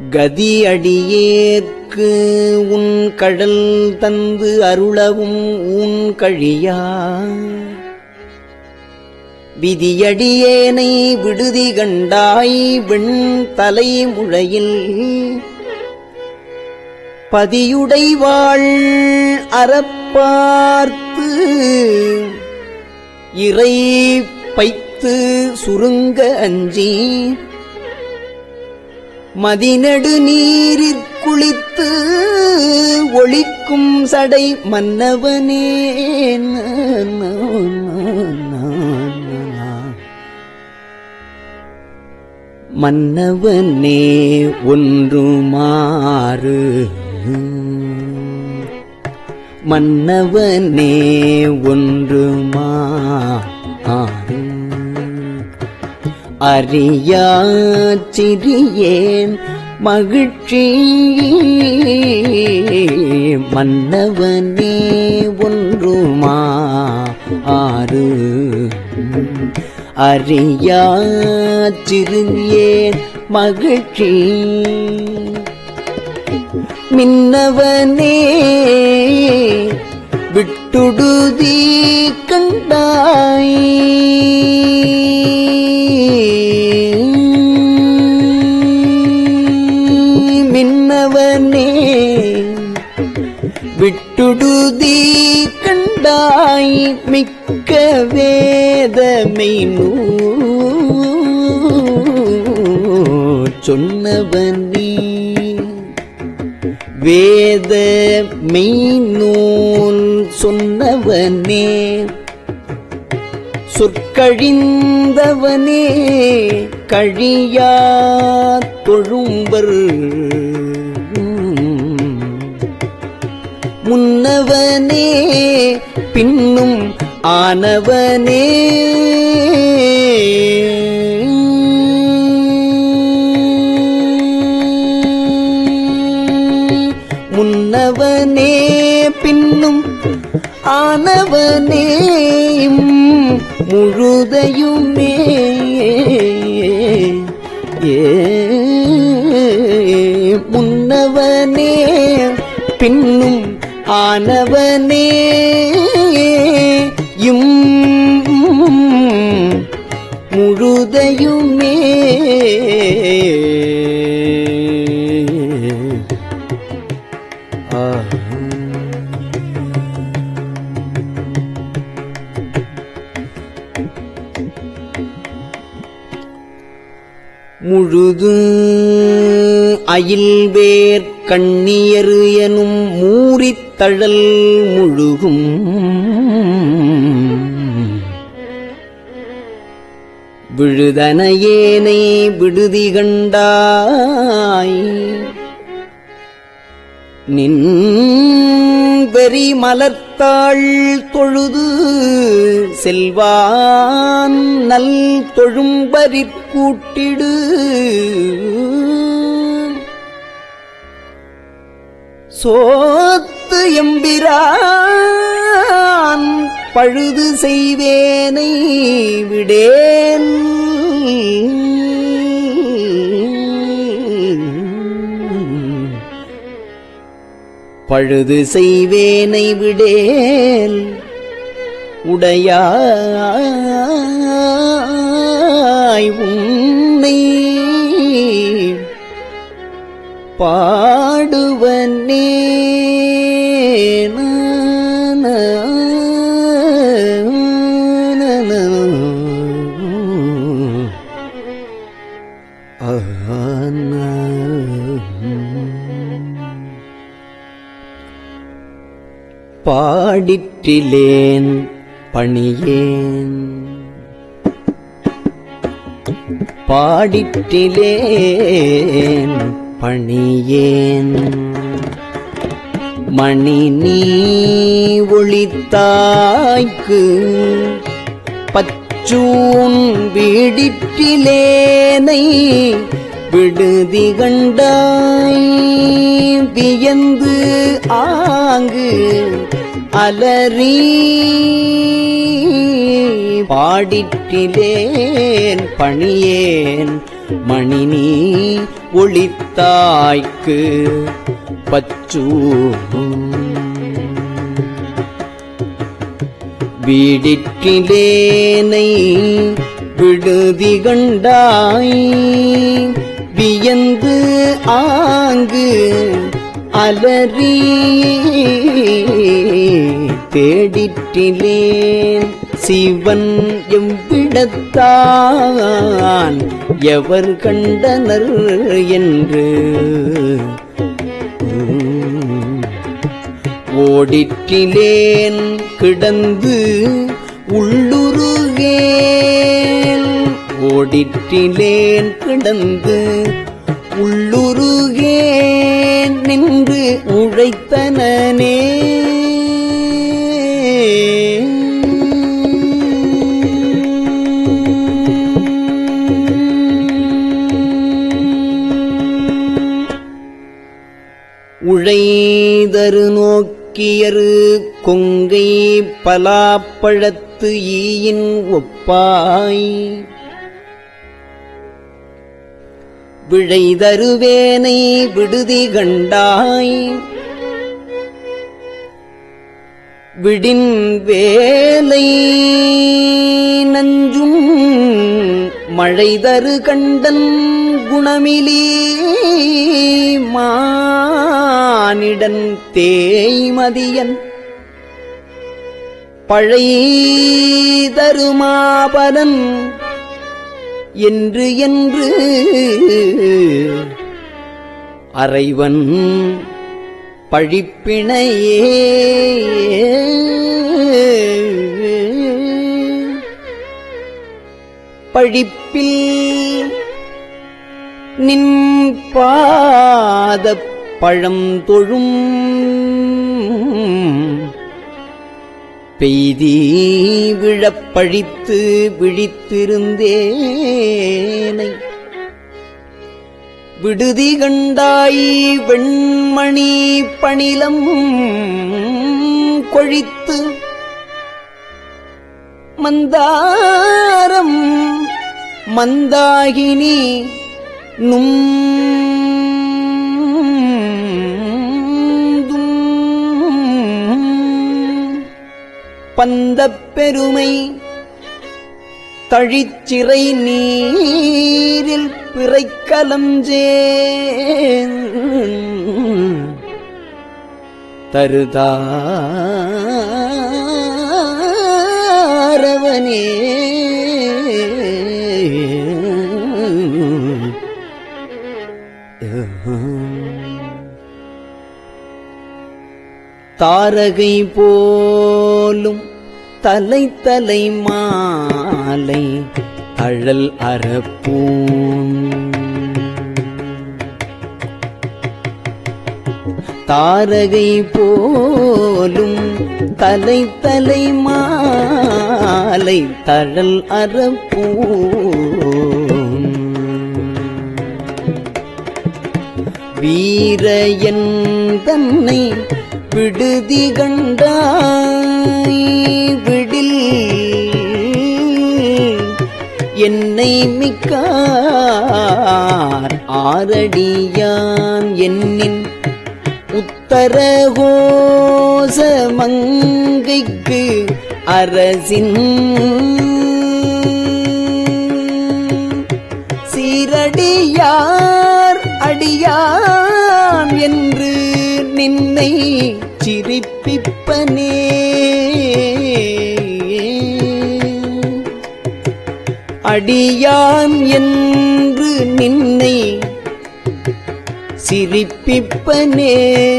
கதியடியேற்கு உன் கடல் தந்து அருளவும் உன் கழியா விதியடியேனை விடுதி கண்டாய் வெண் தலைமுழையில் பதியுடைவாள் அறப்பார்த்து இறை பைத்து சுருங்க அஞ்சி மதிநடு நீரிற் குளித்து ஒளிக்கும் சடை மன்னவனே மன்னவனே ஒன்று மாறு மன்னவனே ஒன்று மாறு அறியாச்சிறியேன் மகிழ்ச்சி மன்னவனே ஒன்றுமா ஆறு அறியாச்சிறியேன் மகிழ்ச்சி மின்னவனே விட்டுடுதி கண்டாய் மின்னவனே விட்டுடுதி கண்டாய் மிக்க வேதமை சொன்னவனே வேத மெய்நூல் சொன்னவனே சொற்கழிந்தவனே கழியா தொழும்பர் முன்னவனே பின்னும் ஆனவனே முன்னவனே பின்னும் ஆனவனே முழுதையுமே ஏ முன்னவனே பின்னும் ஆனவனே இம் முழுதையுமே ஆ முழுது அயில்வேர் கண்ணியரு எனும் மூரித்தழல் முழுகும் விழுதனையேனை விடுதி கண்டாய் நின் வெறி மலர்த்தாள் தொழுது செல்வான் நல் தொழும்பரிற்கூட்டிடு சோத்து எம்பிரான் பழுது செய்வேனை விடேன் பழுது செய்வேனை விடேல் உடையாய் உன்னை பாடுவனே பாடிற்றிலேன் பணியேன் பாடிற்றிலேன் பணியேன் மணி நீ ஒளித்தாய்க்கு பச்சூன் வீடிற்றிலேனை விடுதி கண்டாய் வியந்து ஆங்கு அலறி பாடிற்றிலேன் பணியேன் மணினி ஒளித்தாய்க்கு பச்சூ வீடிற்றிலேனை விடுதி கண்டாய் வியந்து ஆங்கு அலறி தேடிற்றிலேன் சிவன் எவ்விடத்தான் எவர் கண்டனர் என்று ஓடிற்றிலேன் கிடந்து உள்ளுருகேன் ஓடிற்றிலேன் கிடந்து உள்ளுருகேன் நின்று உழைத்தனனே உழைதரு நோக்கியரு கொங்கை பலாப்பழத்து ஈயின் ஒப்பாய் விழைதருவேனை விடுதி கண்டாய் விடின் வேலை நஞ்சும் மழைதரு கண்டன் குணமிலி மானிடன் தேய்மதியன் பழைதருமாபலன் என்று என்று அறைவன் பழிப்பிணையே பழிப்பில் நின் பாதப் பழம் தொழும் பெய்தி விழப்பழித்து விழித்திருந்தேனை விடுதி கண்டாய் வெண்மணி பணிலம் கொழித்து மந்தாரம் மந்தாகினி நும் பந்தப் பெருமை தழிச்சிறை நீரில் பிறைக்கலஞ்சே தருதாரவனே தாரகை போலும் தலை தலை மாலை அழல் அறப்பூன் தாரகை போலும் தலை தலை மாலை தழல் அறப்பூன் வீரையன் தன்னை விடுதி கண்டாய் விடில் என்னை மிக்கார் ஆரடியான் என்னின் உத்தரகோச மங்கைக்கு அரசின் சீரடியார் அடியான் என்று நின்னை சிரிப்பிப்பனே அடியான் என்று நின்னை சிரிப்பிப்பனே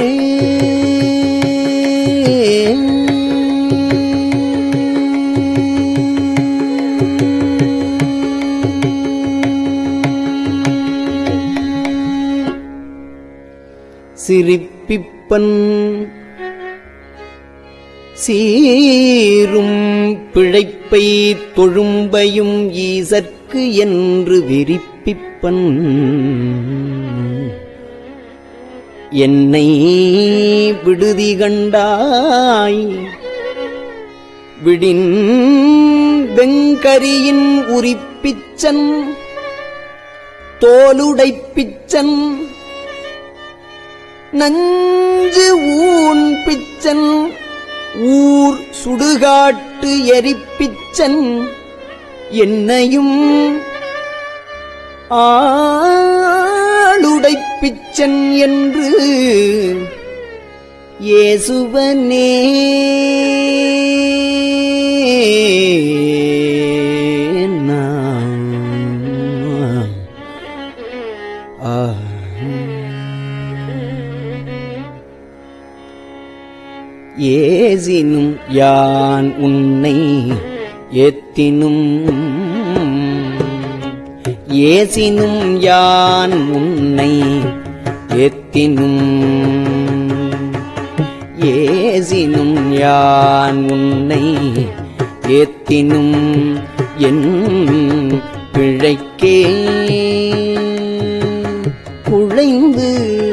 சிரிப்பிப்பன் சீரும் பிழைப்பை தொழும்பையும் ஈசற்கு என்று விரிப்பிப்பன் என்னை விடுதி கண்டாய் விடின் வெங்கரியின் உரிப்பிச்சன் தோலுடைப்பிச்சன் நஞ்சு ஊன் பிச்சன் ஊர் சுடுகாட்டு எரிப்பிச்சன் என்னையும் ஆளுடைப்பிச்சன் என்று இயேசுவனே நான் ஆ ஏசினும் யான் உன்னை எத்தினும் ஏசினும் யான் உன்னை எத்தினும் ஏசினும் யான் உன்னை ஏத்தினும் என் பிழைக்கே குழைந்து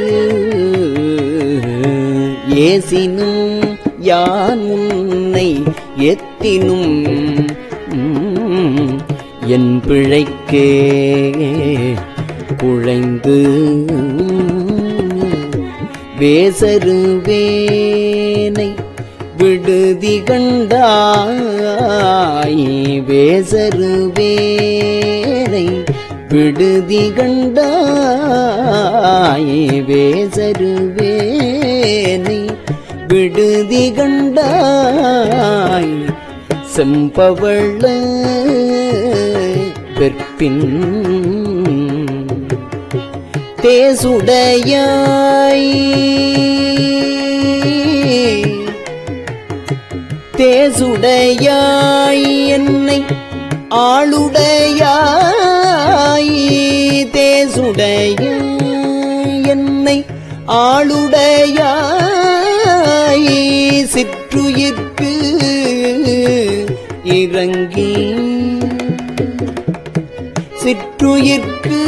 ஏசினும் யான் உன்னை எத்தினும் ம், என் பிழைக்கே குழைந்து வேசருவேனை விடுதி கண்டாய் வேசருவேனை விடுதி கண்டாய் வேசருவேனை விடுதி கண்டாய் செம்பவள வெற்பின் தேசுடையாய் தேசுடையாய் என்னை ஆளுடையாய் தேசுடையாய் என்னை ஆளுடையாய் சிற்றுயிர்க்கு இறங்கி சிற்றுயிர்க்கு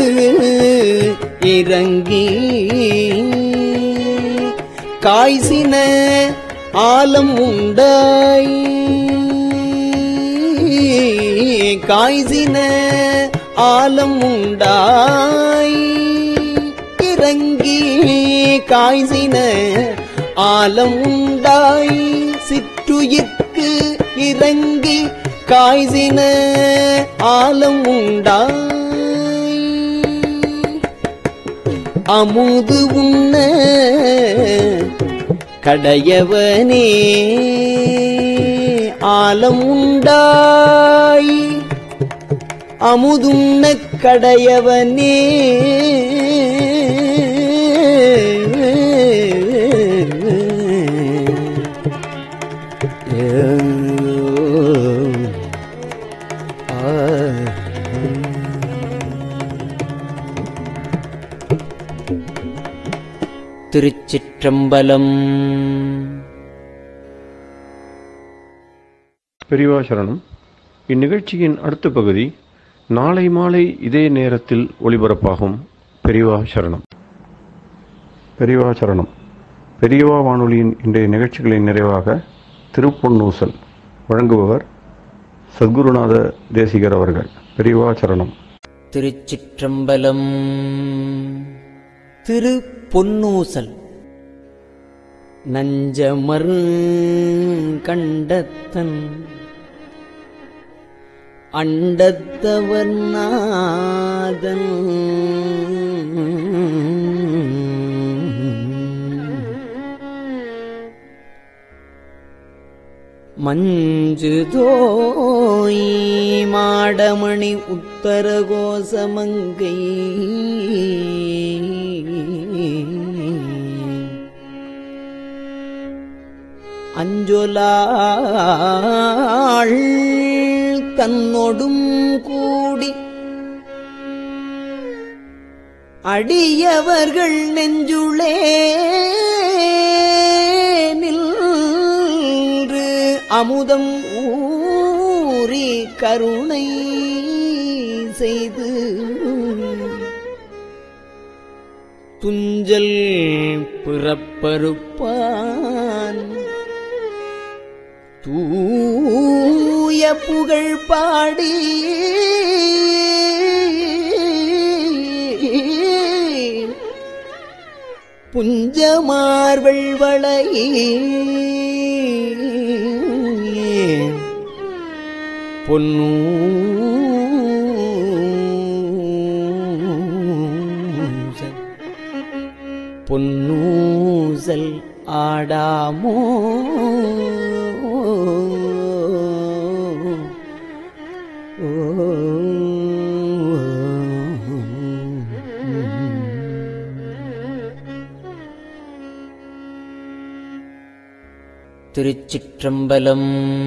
இறங்கி காய்சின ஆலம் உண்டாய் காய்சின ஆலம் உண்டாய் இறங்கி காய்சின ஆலம் உண்டாய் சிற்றுயிர்க்கு இறங்கி காய்சின ஆலம் உண்டாய் அமுது உண்ண கடையவனே ஆலம் உண்டாய் அமுதுண்ண கடையவனே திருச்சிற்றம்பலம் பெரியவா சரணம் இந்நிகழ்ச்சியின் அடுத்த பகுதி நாளை மாலை இதே நேரத்தில் ஒளிபரப்பாகும் பெரியவா சரணம் பெரியவா சரணம் பெரியவா வானொலியின் இன்றைய நிகழ்ச்சிகளின் நிறைவாக திருப்பொன்னூசல் வழங்குபவர் சத்குருநாத தேசிகர் அவர்கள் பெரியவா சரணம் திருச்சிற்றம்பலம் திரு பொன்னூசல் நஞ்சமர் கண்டத்தன் அண்டத்தவர் நாதன் மஞ்சு தோய் மாடமணி உத்தர கோசமங்கை அஞ்சொலாள் தன்னொடும் கூடி அடியவர்கள் நெஞ்சுளே நின்று அமுதம் ஊறி கருணை செய்து துஞ்சல் பிறப்பருப்பான் தூய புகழ் பாடி புஞ்சமார்வள் வளையே பொன்னூசல் பொன்னூசல் ஆடாமோ திருச்சிற்றம்பலம்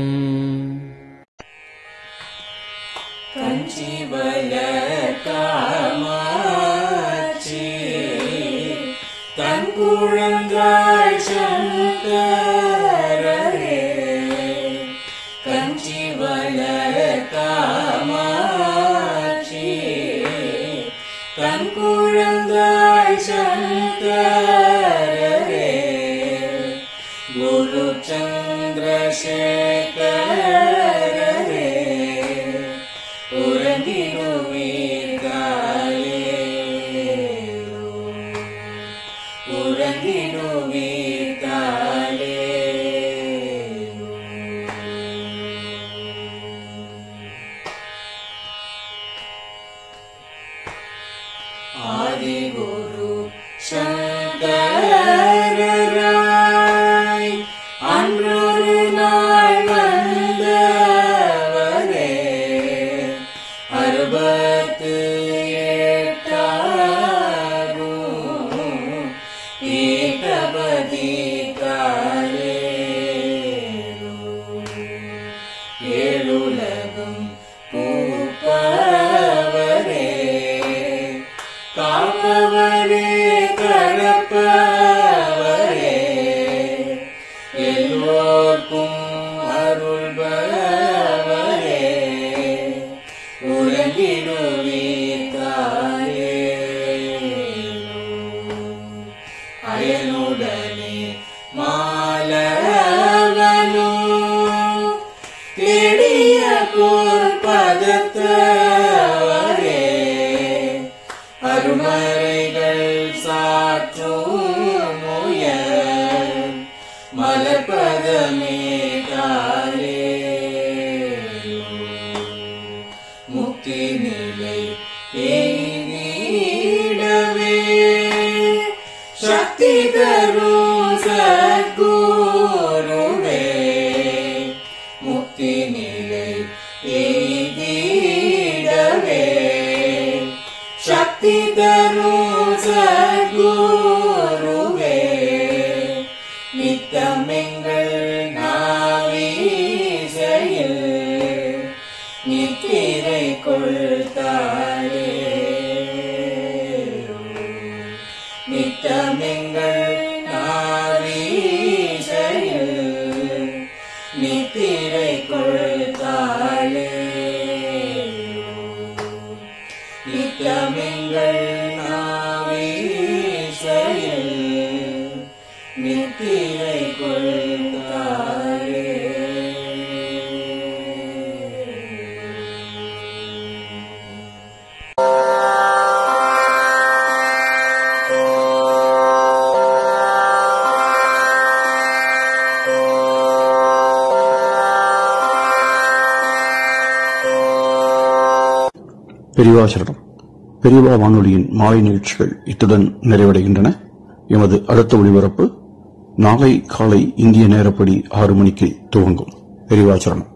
பெரியவாசரணம் பெரியவா வானொலியின் மாலை நிகழ்ச்சிகள் இத்துடன் நிறைவடைகின்றன எமது அடுத்த ஒளிபரப்பு நாளை காலை இந்திய நேரப்படி ஆறு மணிக்கு துவங்கும் பெரியவாச்சரணம்